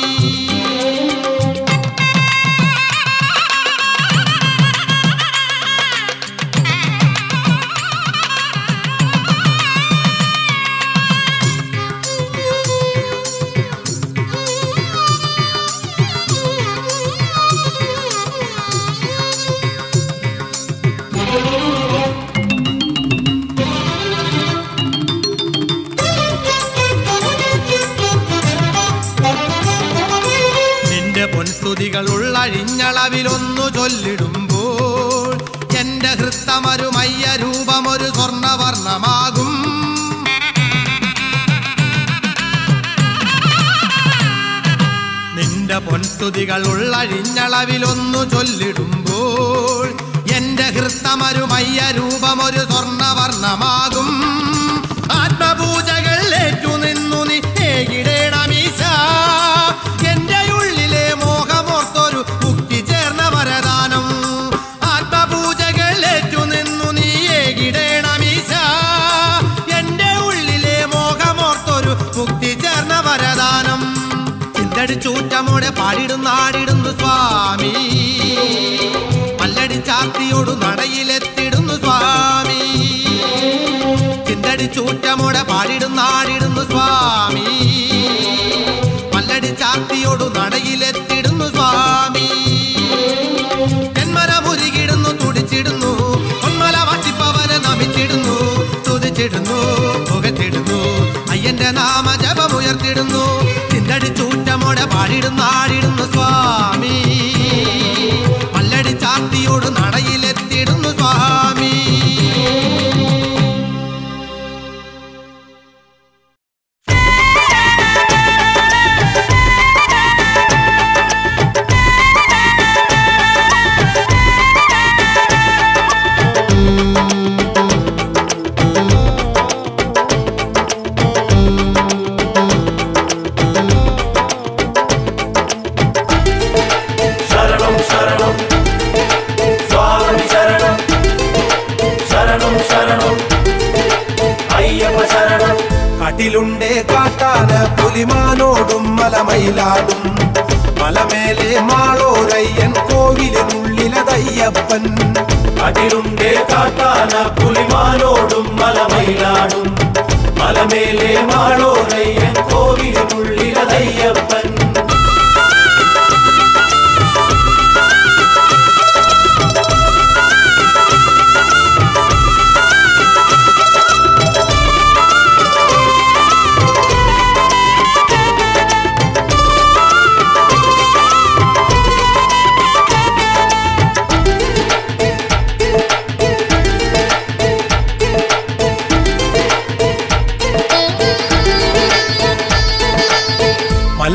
നിന്റെ പൊൻസ്തുതികൾ ഉള്ളഴിഞ്ഞളവിലൊന്നു ചൊല്ലിടുമ്പോൾ എന്റെ ഹൃത്തമരുമയ്യ രൂപമൊരു സ്വർണവർണ്ണമാകും നിന്റെ പൊൻസ്തുതികൾ ഉള്ളഴിഞ്ഞളവിലൊന്നു ചൊല്ലിടുമ്പോൾ എന്റെ ഹൃത്തമരുമയ്യ രൂപമൊരു സ്വർണവർണ്ണമാകും ആത്മപൂജകൾ ഏറ്റു നിന്നു നീ ഏകിടേണമീശ എന്റെ ഉള്ളിലെ മോഹമോർത്തൊരു മുക്തി ചേർന്ന വരദാനം ആത്മപൂജകൾ ഏറ്റു നിന്നു നീ ഏകിടേണമീശ എന്റെ ഉള്ളിലെ മോഹമോർത്തൊരു മുക്തി ചേർന്ന വരദാനം ചിന്തടി ചൂറ്റമോടെ പാടിടുന്നാടിടുന്നു സ്വാമി പല്ലടി ചാത്തിയോടു നടയിലെത്തിടുന്നു സ്വാമി ചിന്തടി ചൂറ്റമോടെ പാടിടുന്നാടിടുന്നു സ്വാമി പല്ലടി ചാത്തിയോടു നടയിലെത്തിടുന്നു സ്വാമി ജന്മനമുരുകിടുന്നു തുടിച്ചിടുന്നു ഒന്മല വസിപ്പവനെ നമിച്ചിടുന്നു സ്തുതിച്ചിടുന്നു പുകച്ചിടുന്നു അയ്യന്റെ നാമ ജപമുയർത്തിടുന്നു ചിന്തടി ചൂറ്റമോടെ പാടിടുന്നാടിടുന്നു സ്വാമി പല്ലടി ചാത്തിയോട് നടയിലെത്തിടുന്നു സ്വാമി ശരണം ശരണം സ്വാമി ശരണം ശരണം ശരണം അയ്യപ്പ ശരണം കട്ടിലുണ്ടേ കാട്ടാന പുലിമാനോടും മലമയിലാടും മലമേലെ മാളോരയ്യൻ കോവിലിനുള്ളിലതയ്യപ്പൻ അതിലുണ്ടേ കാട്ടാന പുലിമാനോടും മലമയിലാടും മലമേലെ മാളോരയ്യൻ കോവിലിനുള്ളിലതയ്യപ്പൻ Thank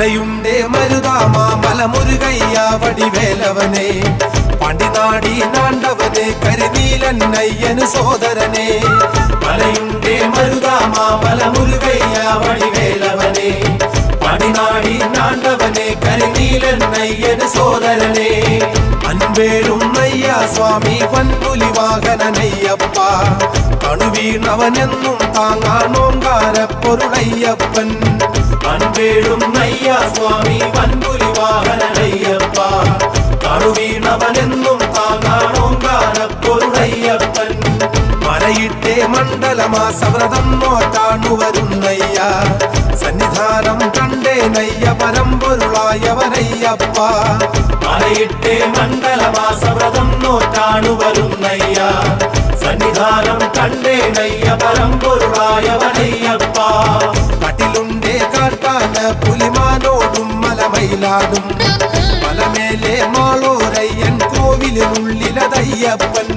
മലയുണ്ടേ മരുതാമാ മലമുരുകയ്യ വടിവേലവനെ പണ്ടിനാടി നാണ്ടവനെ കരിനീലൻ അയ്യന് സോദരനെ മലയുണ്ടേ മരുതാമാ മലമുരുകയ്യ വടിവേലവനെ പടിനാടി നാണ്ടവനെ കരിനീലൻ അയ്യന് സോദരനെ അൻപേരും നയ്യ സ്വാമി വൻപുലി വാഹനനയ്യപ്പ കണുവീണവനെന്നും താങ്ങാണോങ്കാര പൊരുളയ്യപ്പൻ അൻപേഴും നയ്യ സ്വാമി വൻപുലി വാഹനനയ്യപ്പ കണുവീണവനെന്നും താങ്ങാണോങ്കാര പൊരുളയ്യപ്പൻ മലയിട്ടേ മണ്ഡലമാസവ്രതം നോറ്റാണു വരുന്നയ്യ സന്നിധാനം കണ്ടേ നയ്യ പരമ്പൊരുളായവനയ്യപ്പ മലയിട്ടേ മണ്ഡലമാസവ്രതം നോറ്റാണു വരുന്നയ്യ സന്നിധാനം കണ്ടേ നയ്യ പരമ്പൊരുളായവനയ്യപ്പ കട്ടിലുണ്ടേ കാട്ടാന പുലിമാനോടും മലമയിലാടും മലമേലെ മാളോരയ്യൻ കോവിലിനുള്ളിലതയ്യപ്പൻ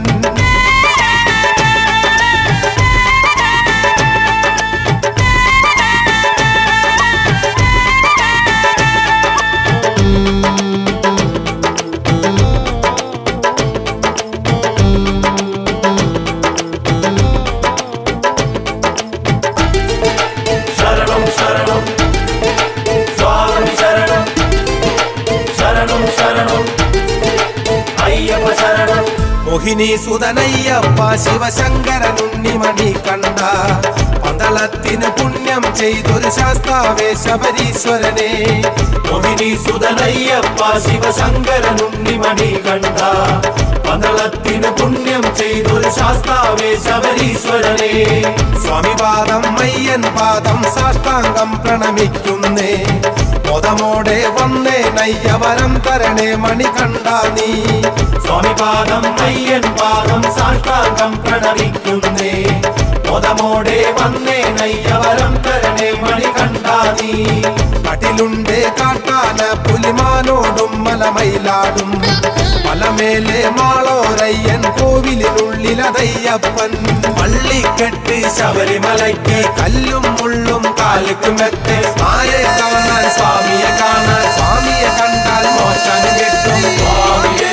ശരണം ശരണം സ്വാമി ശരണം ശരണം ശരണം അയ്യപ്പ ശരണം മോഹിനി സുതനയ്യപ്പ ശിവശങ്കരനുണ്ണിമണി കണ്ട പന്തളത്തിന് പുണ്യം ചെയ്തൊരു ശാസ്താവേ ശബരീശ്വരനെ മോഹിനി സുതനയ്യപ്പ ശിവശങ്കരനുണ്ണിമണി കണ്ട പന്തളത്തിന് പുണ്യം ചെയ്തൊരു ശാസ്താവേ ശബരീശ്വരനെ സ്വാമി പാദം അയ്യൻ പാദം സാഷ്ടാംഗം പ്രണമിക്കുന്നേ മോദമോടെ വന്നേ നയ്യവരം തരണേ മണി കണ്ട നീ സ്വാമി പാദം അയ്യൻ പാദം സാഷ്ടാംഗം പ്രണമിക്കുന്നേ മോദമോടെ വന്നേ നയ്യവരം തരണേ മണി കണ്ടാ നീ കട്ടിലുണ്ടേ കാട്ടാന പുലിമാനോടും മലമയിലാടും മലമേലെ മാളോരയ്യൻ കോവിലിനുള്ളിലതയ്യപ്പൻ പള്ളിക്കെട്ട് ശബരിമലയ്ക്ക് കല്ലും മുള്ളും കാലിക്കും മെത്തെ ആരെ കാണാൻ സ്വാമിയെ കാണാൻ സ്വാമിയെ കണ്ടാൽ മോചനം കിട്ടും സ്വാമിയേ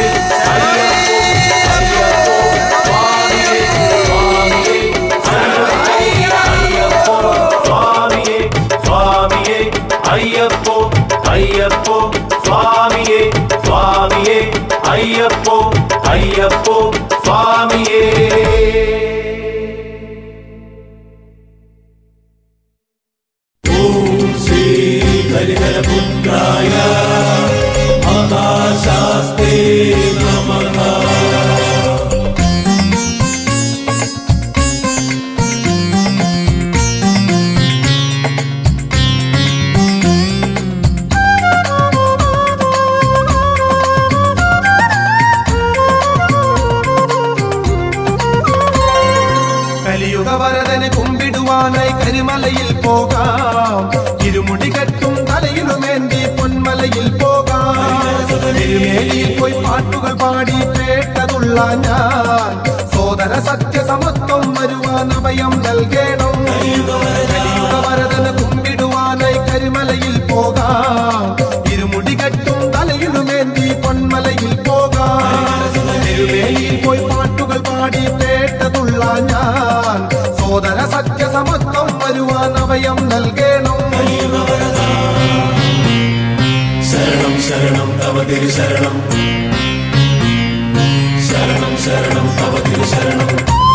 അയ്യപ്പോ അയ്യപ്പോ സ്വാമിയേ സ്വാമിയേ അയ്യപ്പോ അയ്യപ്പോ സ്വാമിയേ ഓം ശ്രീ ഹരിഹരപുത്രായ മഹാശാസ്ത്രേ നമഃ കലിയുഗ വരദനെ കുമ്പിടുവാനായി കരിമലയിൽ പോകാം ഇരുമുടി കെട്ടും തലയിലുമേന്തി പൊന്മലയിൽ പോകാം തിരുമേലിയിൽ പോയി പാട്ടുകൾ പാടി കേട്ടതുള്ള ഞാൻ സോദര സത്യസമത്വം വരുവാൻ അഭയം നൽകണം കലിയുഗ വരദനെ കുമ്പിടുവാനായി കരിമലയിൽ പോകാം ഇരുമുടി കെട്ടും തലയിലുമേന്തി പൊന്മലയിൽ പോകാം തിരുവേലിയിൽ പോയി പാട്ടുകൾ പാടി കേട്ടതുള്ള ഞാൻ സോദര സത്യസമത്വം വരുവാൻ അഭയം നൽകണം ശരണം ശരണം തവ തിരു ശരണം ശരണം ശരണം തവ തിരു ശരണം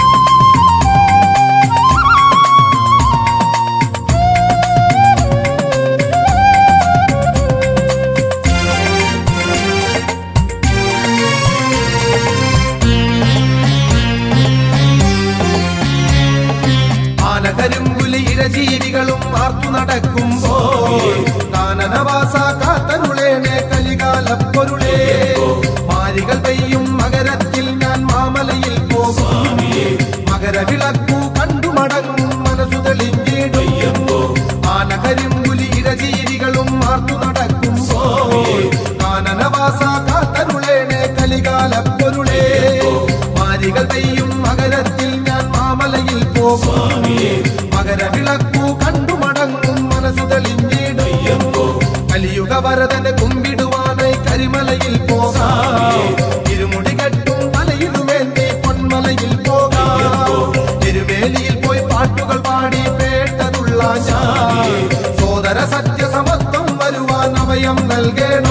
ആനകരിമ്പുലി ഇരജീവികളും ആർത്തു നടക്കുമ്പോൾ കാനനവാസ കാത്തരുളേനെ കലികാലപ്പൊരുളേ മാരികൾ പെയ്യും മകരത്തിൽ ഞാൻ മാമലയിൽ പോകും വരദനെ കുമ്പിടുവാനായി കരിമലയിൽ പോകാം ഇരുമുടി കെട്ടും തലയിലുമേന്തി പൊന്മലയിൽ പോകാം തിരുവേലിയിൽ പോയി പാട്ടുകൾ പാടി പേട്ടതുള്ള ഞാൻ സോദര സത്യസമത്വം വരുവാൻ അഭയം നൽകണോ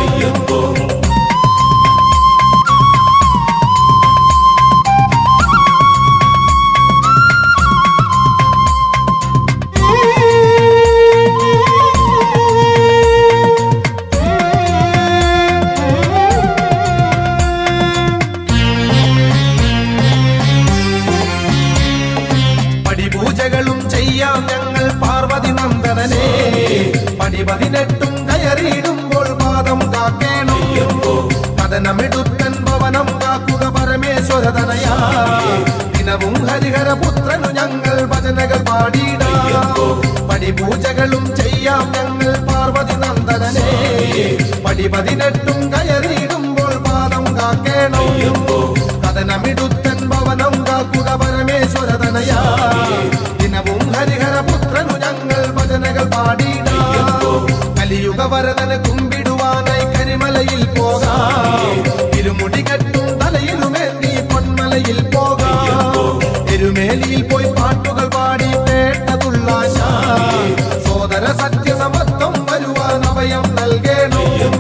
പടിപൂജകളും ചെയ്യാം ഞങ്ങൾ പാർവതി നന്ദനനെ പടി പതിനെട്ടും കയറിയിടുമ്പോൾ പാദം കാക്കേണോ പതനമിടുത്തൻ ഭവനം കാക്കുക പരമേശ്വരതനയാ ദിനവും ഹരിഹര പുത്രനു ഞങ്ങൾ ഭജനകൾ പാടിയിടാം പടിപൂജകളും ചെയ്യാം ഞങ്ങൾ പാർവതി നന്ദനനെ പടി പതിനെട്ടും കയറിയിടുമ്പോൾ പാദം കാക്കേണോ കഥനമിടുത്തൻ ഭവനം കാക്കുക പരമേശ്വരതനയാ ദിനവും ഹരിഹര പുത്രനു ഞങ്ങൾ ഭജനകൾ പാടിയിടാം കലിയുഗ വരദന് കുമ്പിടുവാനായി കരിമലയിൽ പോകാം ഇരുമുടി കെട്ടും തലയിലുമേന്തി പൊന്മലയിൽ പോകാം എരുമേലിയിൽ പോയി പാട്ടുകൾ പാടി പേട്ടതുള്ള സോദര സത്യസമത്വം വരുവാൻ അഭയം നൽകണോ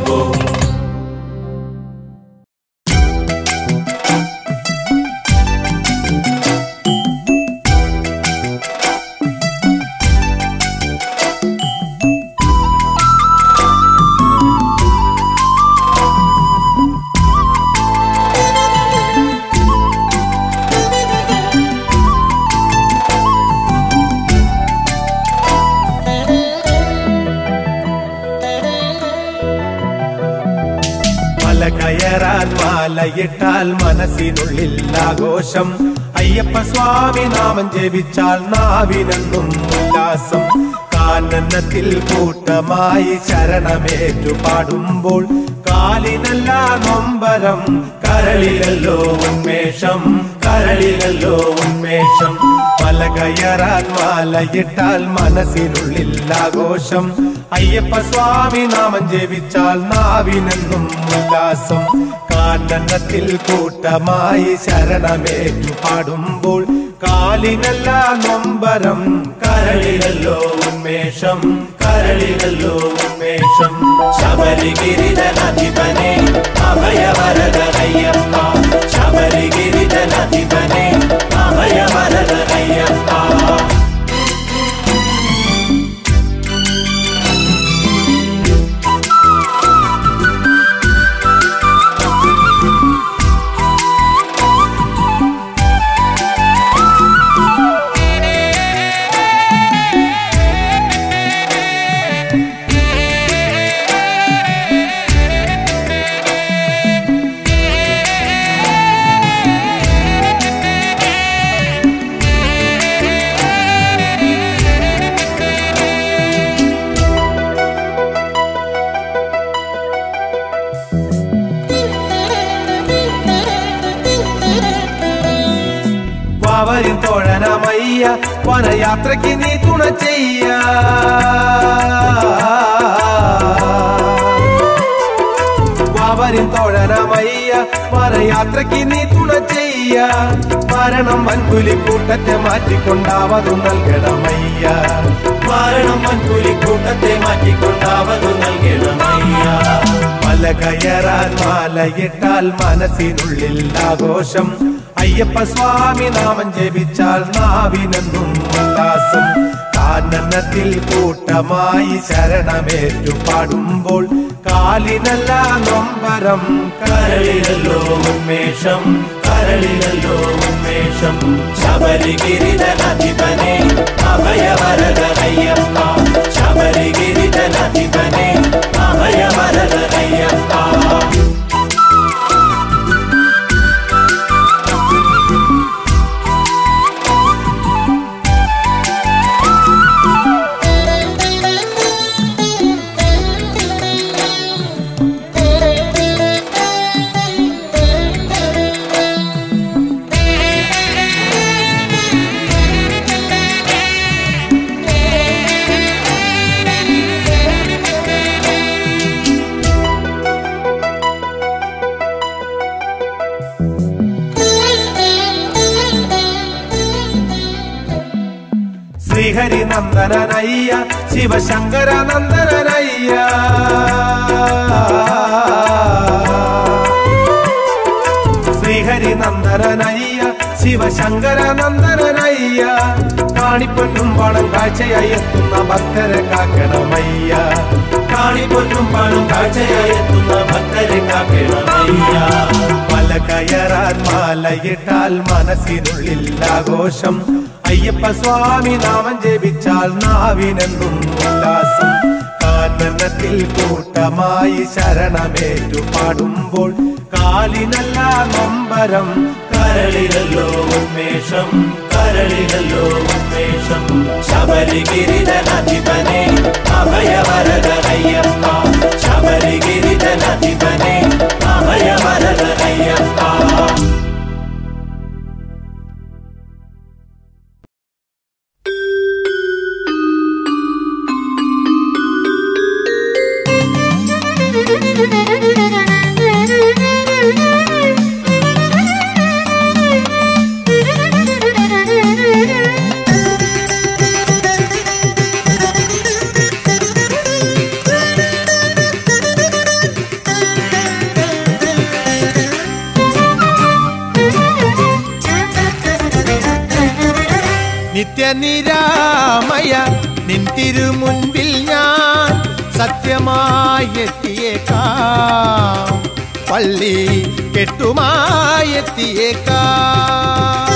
മല കയറാൻ മാലയിട്ടാൽ മനസ്സിനുള്ളിൽ ആഘോഷം അയ്യപ്പ സ്വാമി നാമം ജപിച്ചാൽ നാവിനെന്നും ഉല്ലാസം കാനനത്തിൽ കൂട്ടമായി ശരണമേറ്റു പാടുമ്പോൾ കാലിനല്ല നൊമ്പരം കരളിലല്ലോ ഉന്മേഷം കരളിലല്ലോ ഉന്മേഷം മല കയറാൻ മാലയിട്ടാൽ മനസ്സിനുള്ളിൽ ആഘോഷം അയ്യപ്പ സ്വാമി നാമം ജപിച്ചാൽ നാവിനെന്നും ഉല്ലാസം കാനനത്തിൽ കൂട്ടമായി ശരണമേറ്റു പാടുമ്പോൾ കാലിനല്ല നൊമ്പരം കരളിലല്ലോ ഉന്മേഷം കരളിലല്ലോ ഉന്മേഷം ശബരിഗിരിധനധിപനെ അഭയവരദയ്യപ്പ ശബരിഗിരിധനധിപനെ അഭയവരദയ്യപ്പ വാവരിൻ തോഴനമയ്യ വനയാത്രയ്ക്ക് നീ തുണ ചെയ്യ വാവരിൻ തോഴനമയ്യ വനയാത്രയ്ക്ക് നീ തുണ ചെയ്യ മരണം വൻപുലിക്കൂട്ടത്തെ മാറ്റിക്കൊണ്ടാവതു നൽകണമയ്യ മരണം വൻപുലിക്കൂട്ടത്തെ മാറ്റിക്കൊണ്ടാവതു നൽകണമയ്യ മല കയറാൻ മാലയിട്ടാൽ മനസ്സിനുള്ളിൽ ആഘോഷം അയ്യപ്പ സ്വാമി നാമം ജപിച്ചാൽ നാവിനെന്നും ഉല്ലാസം കാനനത്തിൽ കൂട്ടമായി ശരണമേറ്റു പാടുമ്പോൾ കാലിനല്ല നൊമ്പരം കരളിലല്ലോ ഉന്മേഷം കരളിലല്ലോ ഉന്മേഷം ശബരിഗിരിധനധിപനെ അഭയവരദയ്യപ്പ ശബരിഗിരിധനധിപനെ അഭയവരദയ്യപ്പ നന്ദനനയ്യ ശിവശങ്കര നന്ദനനയ്യ ശ്രീഹരി നന്ദനനയ്യ ശിവശങ്കര നന്ദനനയ്യ കാണിപ്പൊന്നും പണം കാഴ്ചയായി എത്തുന്ന ഭക്തരെ കാക്കണമയ്യ കാണിപ്പൊന്നും പണം കാഴ്ചയായി എത്തുന്ന ഭക്തരെ കാക്കണമയ്യ മല കയറാൻ മാലയിട്ടാൽ മനസ്സിനുള്ളിൽ ആഘോഷം അയ്യപ്പ സ്വാമി നാമം ജപിച്ചാൽ നാവിനെന്നും ഉല്ലാസം കാനനത്തിൽ കൂട്ടമായി ശരണമേറ്റു പാടുമ്പോൾ കാലിനല്ല നൊമ്പരം കരളിലല്ലോ ഉന്മേഷം കരളിലല്ലോ ഉന്മേഷം ശബരിഗിരിധനധിപനെ അഭയവരദനയ്യപ്പ ശബരിഗിരിധനധിപനെ അഭയവരദനയ്യപ്പ നിത്യനിരാമയ നിൻ തിരുമുൻപിൽ ഞാൻ സത്യമായി എത്തിയേക്കാം പള്ളി കെട്ടുമായി എത്തിയേക്കാം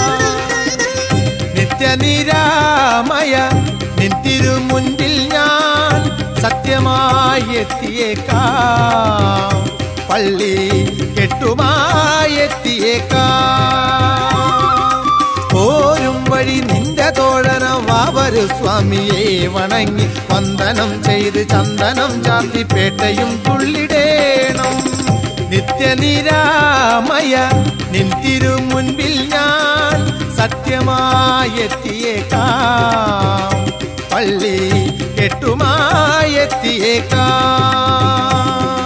നിത്യനിരാമയ നിൻ തിരുമുൻപിൽ ഞാൻ സത്യമായി എത്തിയേക്കാം പള്ളി കെട്ടുമായി എത്തിയേക്കാം പോരും വഴി നിന്റെ തോഴനം വാവരു സ്വാമിയെ വണങ്ങി വന്ദനം ചെയ്ത് ചന്ദനം ചാർത്തി പേട്ടയും തുള്ളിടേണം നിത്യനിരാമയ നിൻ തിരുമുൻപിൽ ഞാൻ സത്യമായെത്തിയേക്കാം പള്ളി കെട്ടുമായെത്തിയേക്കാം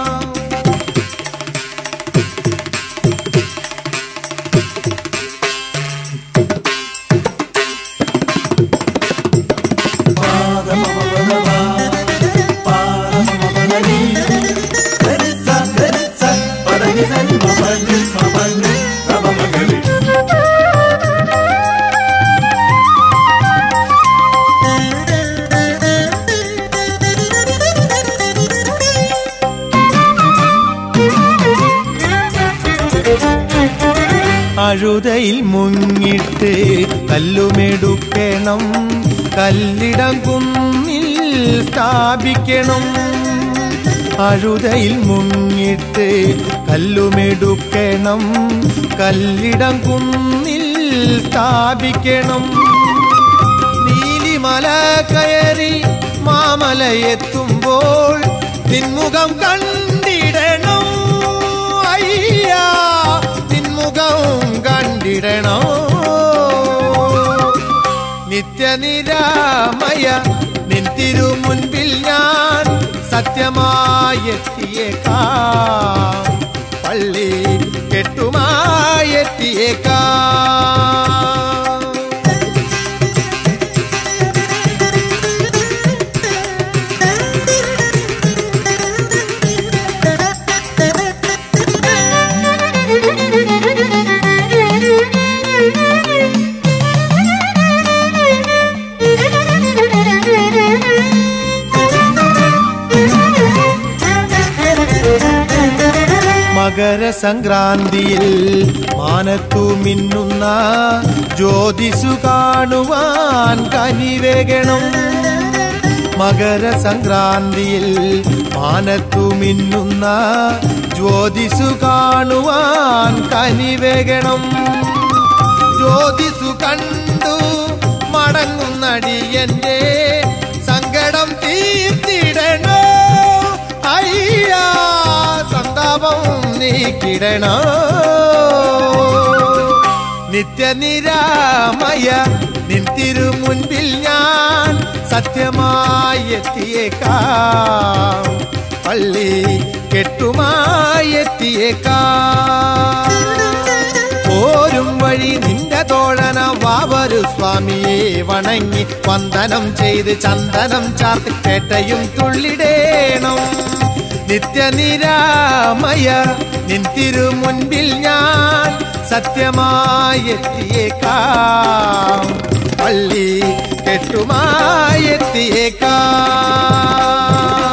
അഴുതയിൽ മുങ്ങിട്ട് കല്ലുമെടുക്കണം കല്ലിടം കുന്നിൽ സ്ഥാപിക്കണം അഴുതയിൽ മുങ്ങിട്ട് കല്ലുമെടുക്കണം കല്ലിടം കുന്നിൽ സ്ഥാപിക്കണം നീലിമല കയറി മാമലയെത്തുമ്പോൾ നിൻമുഖം കണ്ടിടണം അയ്യാ നിൻമുഖം കണ്ടിടണം നിത്യനിരാമയ നിൻ തിരുമുൻപിൽ ഞാൻ സത്യമായെത്തിയേക്കാം പള്ളി കെട്ടുമായെത്തിയേക്കാം മകരസംക്രാന്തിയിൽ മാനത്തു മിന്നുന്ന ജ്യോതിസു കാണുവാൻ കനിവേകണം മകരസംക്രാന്തിയിൽ മാനത്തു മിന്നുന്ന ജ്യോതിസു കാണുവാൻ കനിവേകണം ജ്യോതിസു കണ്ടു മടങ്ങുന്നടിയന്റെ സങ്കടം തീർത്തിടണോ അയ്യാ സന്താപം നീക്കിടണോ നിത്യനിരാമയ നിൻ തിരുമുൻപിൽ ഞാൻ സത്യമായി എത്തിയേക്കാം പള്ളി കെട്ടുമായി എത്തിയേക്കാം പോരും വഴി നിന്റെ തോഴന വാവരു സ്വാമിയെ വണങ്ങി വന്ദനം ചെയ്ത് ചന്ദനം ചാർത്തി കേട്ടയും തുള്ളിടേണം നിത്യനിരാമയ നിൻ തിരു മുൻപിൽ ഞാൻ സത്യമായി എത്തിയേക്കാം പള്ളി കെട്ടുമായി എത്തിയേക്കാം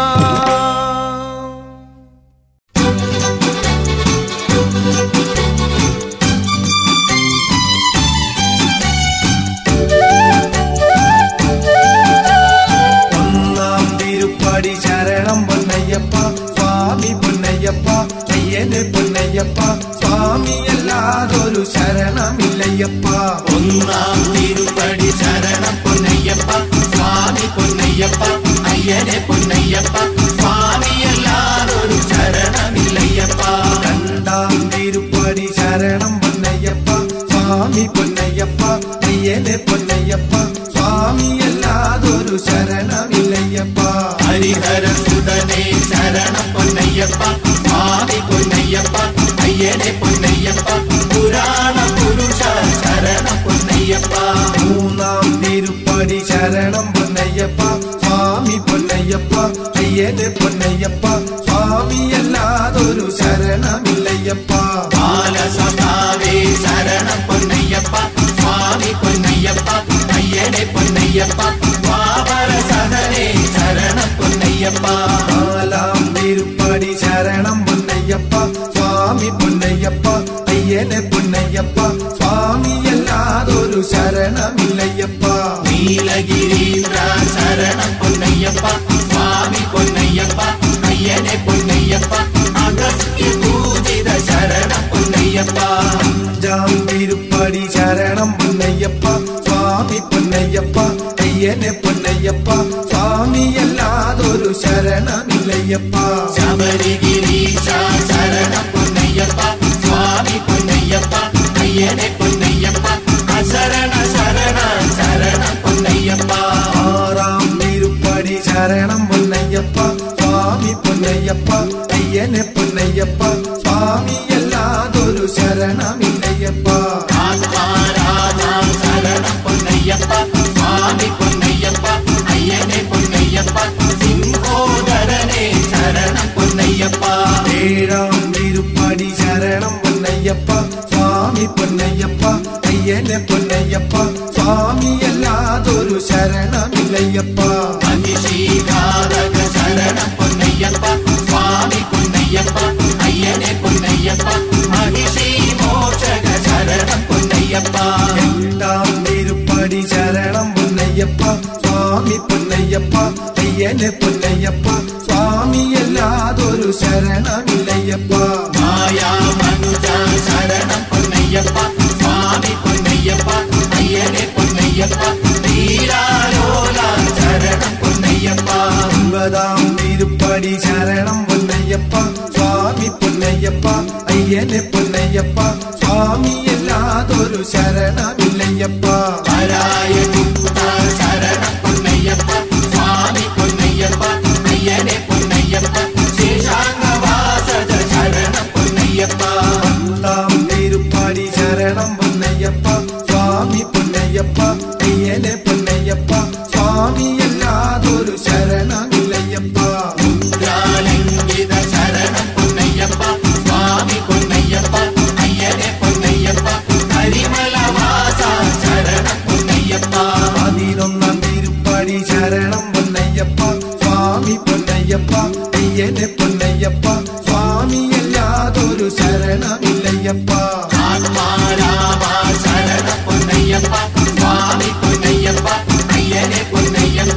ഒന്നാം തിരുപ്പടി ശരണം പൊന്നയ്യപ്പ സ്വാമി പൊന്നയ്യപ്പ അയ്യന് പൊന്നയ്യപ്പ സ്വാമി അല്ലാതൊരു ശരണമില്ലയ്യപ്പ ഒന്നാം തിരുപ്പടി ശരണം പൊന്നയ്യപ്പ സ്വാമി പൊന്നയ്യപ്പ അയ്യനെ പൊന്നയ്യപ്പ സ്വാമിയല്ലാതൊരു ശരണമില്ലയ്യപ്പ രണ്ടാം തിരുപ്പടി ശരണം പൊന്നയ്യപ്പ സ്വാമി പൊന്നയ്യപ്പ അയ്യന് പൊന്നയ്യപ്പ സ്വാമി അല്ലാതൊരു ശരണമില്ലയ്യപ്പ ഹരിഹര സുതനെ ശരണം പൊന്നയ്യപ്പ സ്വാമി പൊന്നയ്യപ്പ അയ്യനെ പൊന്നയ്യപ്പ പുരാണ പുരുഷ ശരണം പൊന്നയ്യപ്പ മൂന്നാം തിരുപ്പടി ശരണം പൊന്നയ്യപ്പ സ്വാമി പൊന്നയ്യപ്പ അയ്യന് പൊന്നയ്യപ്പ സ്വാമി അല്ലാതൊരു ശരണമില്ലയ്യപ്പ ബാലസഭാവേ ശരണം പൊന്നയ്യപ്പ സ്വാമി പൊന്നയ്യപ്പ അയ്യനെ പൊന്നയ്യപ്പ പാപര സഹനെ ശരണം പൊന്നയ്യപ്പ നാലാം തിരുപ്പടി ശരണം പൊന്നയ്യപ്പ സ്വാമി പൊന്നയ്യപ്പ അയ്യന് പൊന്നയ്യപ്പ സ്വാമി അല്ലാതൊരു ശരണമില്ലയ്യപ്പ നീലഗിരീന്ദ്ര ശരണം പൊന്നയ്യപ്പ സ്വാമി പൊന്നയ്യപ്പ അയ്യനെ പൊന്നയ്യപ്പ അഗസ്ത്യ പൂജിത ശരണം പൊന്നയ്യപ്പ അഞ്ചാം തിരുപ്പടി ശരണം പൊന്നയ്യപ്പ സ്വാമി പൊന്നയ്യപ്പ അയ്യന് പൊന്നയ്യപ്പ സ്വാമി അല്ലാതൊരു ശരണമില്ലയ്യപ്പ ശബരിഗിരീശ ശരണം പൊന്നയ്യപ്പ സ്വാമി പൊന്നയ്യപ്പ അയ്യനെ പൊന്നയ്യപ്പ അശരണ ശരണ ശരണം പൊന്നയ്യപ്പ ആറാം തിരുപ്പടി ശരണം പൊന്നയ്യപ്പ സ്വാമി പൊന്നയ്യപ്പ അയ്യന് പൊന്നയ്യപ്പ സ്വാമി അല്ലാതൊരു ശരണമില്ലയ്യപ്പ ആത്മാരാധാം ശരണം പൊന്നയ്യപ്പ സ്വാമി പൊന്നയ്യപ്പ അയ്യനെ പൊന്നയ്യപ്പ സിംഹോദരനെ ശരണം പൊന്നയ്യപ്പ ഏഴാം തിരുപ്പടി ശരണം പൊന്നയ്യപ്പ സ്വാമി പൊന്നയ്യപ്പ അയ്യന് പൊന്നയ്യപ്പ സ്വാമി അല്ലാതൊരു ശരണമില്ലയ്യപ്പ മഹിഷീഘാതക ശരണം പൊന്നയ്യപ്പ സ്വാമി പൊന്നയ്യപ്പ അയ്യനെ പൊന്നയ്യപ്പ മഹിഷി മോക്ഷക ശരണം പൊന്നയ്യപ്പ എട്ടാം തിരുപ്പടി ശരണം പൊന്നയ്യപ്പ സ്വാമി പൊന്നയ്യപ്പ അയ്യന് പൊന്നയ്യപ്പ സ്വാമി അല്ലാതൊരു ശരണമില്ലയ്യപ്പ മായാ മനുജ ശരണം പൊന്നയ്യപ്പ സ്വാമി പൊന്നയ്യപ്പ അയ്യനെ പൊന്നയ്യപ്പ തീരാലോല ശരണം പൊന്നയ്യപ്പ ഒമ്പതാം തിരുപ്പടി ശരണം പൊന്നയ്യപ്പ സ്വാമി പൊന്നയ്യപ്പ അയ്യന് പൊന്നയ്യപ്പ സ്വാമി അല്ലാതൊരു ശരണമില്ലയ്യപ്പ പരായ കുത്ത ശരണം പൊന്നയ്യപ്പ സ്വാമി പൊന്നയ്യപ്പ അയ്യനെ പൊന്നയ്യപ്പ ശേഷാംഗവാസജ ശരണം പൊന്നയ്യപ്പ പത്താം തിരുപ്പടി ശരണം പൊന്നയ്യപ്പ സ്വാമി പൊന്നയ്യപ്പ അയ്യന് പൊന്നയ്യപ്പ സ്വാമി അല്ലാതൊരു ശരണമില്ലയ്യപ്പ മുദ്രാലിംഗിത ശരണം പൊന്നയ്യപ്പ സ്വാമി പൊന്നയ്യപ്പ അയ്യനെ പൊന്നയ്യപ്പ കരിമലവാസ ശരണം പൊന്നയ്യപ്പ പതിനൊന്നാം തിരുപ്പടി ശരണം പൊന്നയ്യപ്പ സ്വാമി പൊന്നയ്യപ്പ അയ്യന് പൊന്നയ്യപ്പ സ്വാമി അല്ലാതൊരു ശരണമില്ലയ്യപ്പ ആത്മാരാമ ശരണം പൊന്നയ്യപ്പ സ്വാമി പൊന്നയ്യപ്പ അയ്യനെ പൊന്നയ്യപ്പ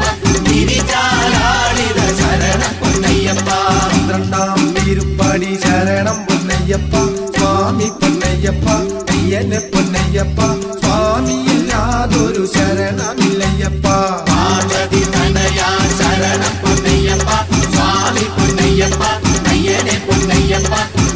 ഗിരിജാലാളിത ശരണം പൊന്നയ്യപ്പ പന്ത്രണ്ടാം തിരുപ്പടി ശരണം പൊന്നയ്യപ്പ സ്വാമി പൊന്നയ്യപ്പ അയ്യന് പൊന്നയ്യപ്പ സ്വാമി അല്ലാതൊരു ശരണമില്ലയ്യപ്പ പാർവതി തനയാ ശരണം പൊന്നയ്യപ്പ സ്വാമി പൊന്നയ്യപ്പ അയ്യനെ പൊന്നയ്യപ്പ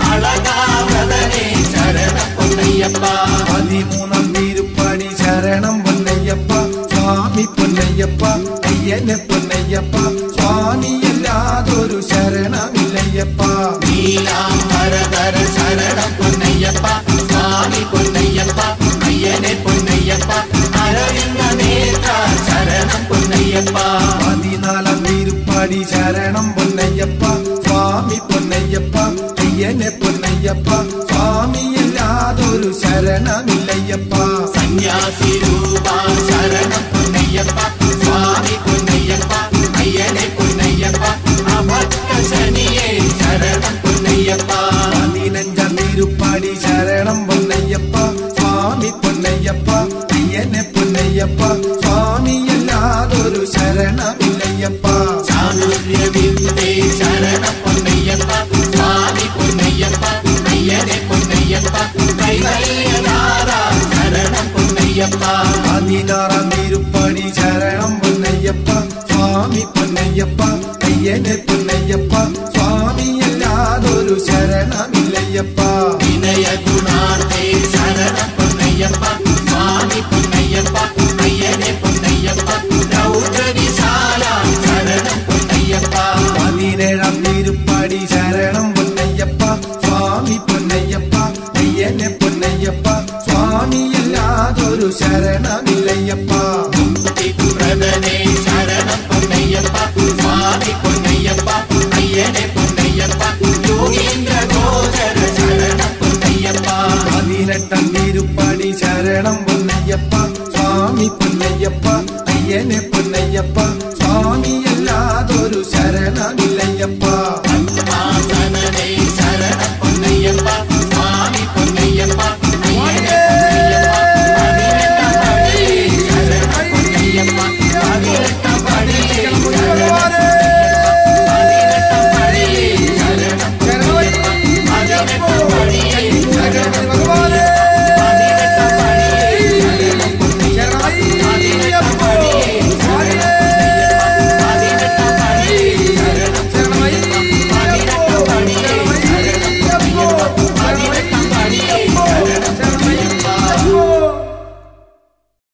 അളകാവതനെ ശരണം പൊന്നയ്യപ്പ പതിമൂന്നാം തിരുപ്പടി ശരണം പൊന്നയ്യപ്പ സ്വാമി പൊന്നയ്യപ്പ അയ്യന് പൊന്നയ്യപ്പ സ്വാമി അല്ലാതൊരു ശരണമില്ലയ്യപ്പ നീലാംബരധര ശരണം പൊന്നയ്യപ്പ സ്വാമി പൊന്നയ്യപ്പ അയ്യനെ പൊന്നയ്യപ്പ അരവിന്ദ നേത്ര ശരണം പൊന്നയ്യപ്പ പതിനാലാം തിരുപ്പാടി ശരണം പൊന്നയ്യപ്പ സ്വാമി പൊന്നയ്യപ്പ അയ്യനെ പൊന്നയ്യപ്പ സ്വാമിയില്ലാതൊരു ശരണമില്ലയ്യപ്പ സന്യാസി രൂപ ശരണം പൊന്നയ്യപ്പ സ്വാമി പൊന്നയ്യപ്പ അയ്യനെ പൊന്നയ്യപ്പ അഭക്ത ശനിയെ ശരണം പൊന്നയ്യപ്പ പതിനഞ്ചാം തിരുപ്പാടി ശരണം പൊന്നയ്യപ്പ സ്വാമി പൊന്നയ്യപ്പ അയ്യനെ പൊന്നയ്യപ്പ സ്വാമിയല്ലാതൊരു ശരണമില്ലയ്യപ്പ ചാതുര്യവിദ്യേ ശരണം പൊന്നയ്യപ്പ സ്വാമി പൊന്നയ്യപ്പ അയ്യനെ പൊന്നയ്യപ്പ കൈവല്യധാര ശരണം പൊന്നയ്യപ്പ പതിനാറാം തിരുപ്പാടി ശരണം പൊന്നയ്യപ്പ സ്വാമി പൊന്നയ്യപ്പ അയ്യനെ പൊന്നയ്യപ്പ സ്വാമിയല്ലാതൊരു ശരണമില്ലയ്യപ്പ വിനയ ഗുണാർത്ഥേ ശരണം പൊന്നയ്യപ്പ സ്വാമി പൊന്നയ്യപ്പ അയ്യനെ പൊന്നയ്യപ്പ രൗദ്രവിശാല ശരണം പൊന്നയ്യപ്പ പതിനേഴാം തിരുപ്പാടി ശരണം പൊന്നയ്യപ്പ സ്വാമി പൊന്നയ്യപ്പ അയ്യനെ പൊന്നയ്യപ്പ സ്വാമിയല്ലാതൊരു ശരണമില്ലയ്യപ്പ മുക്തിപ്രദനേ ശരണം പൊന്നയ്യപ്പ സ്വാമി പൊന്നയ്യപ്പ അയ്യനെ പൊന്നയ്യപ്പ യോഗീന്ദ്ര ഗോചര ശരണം പൊന്നയ്യപ്പ പതിനെട്ടാം തിരുപ്പാടി ശരണം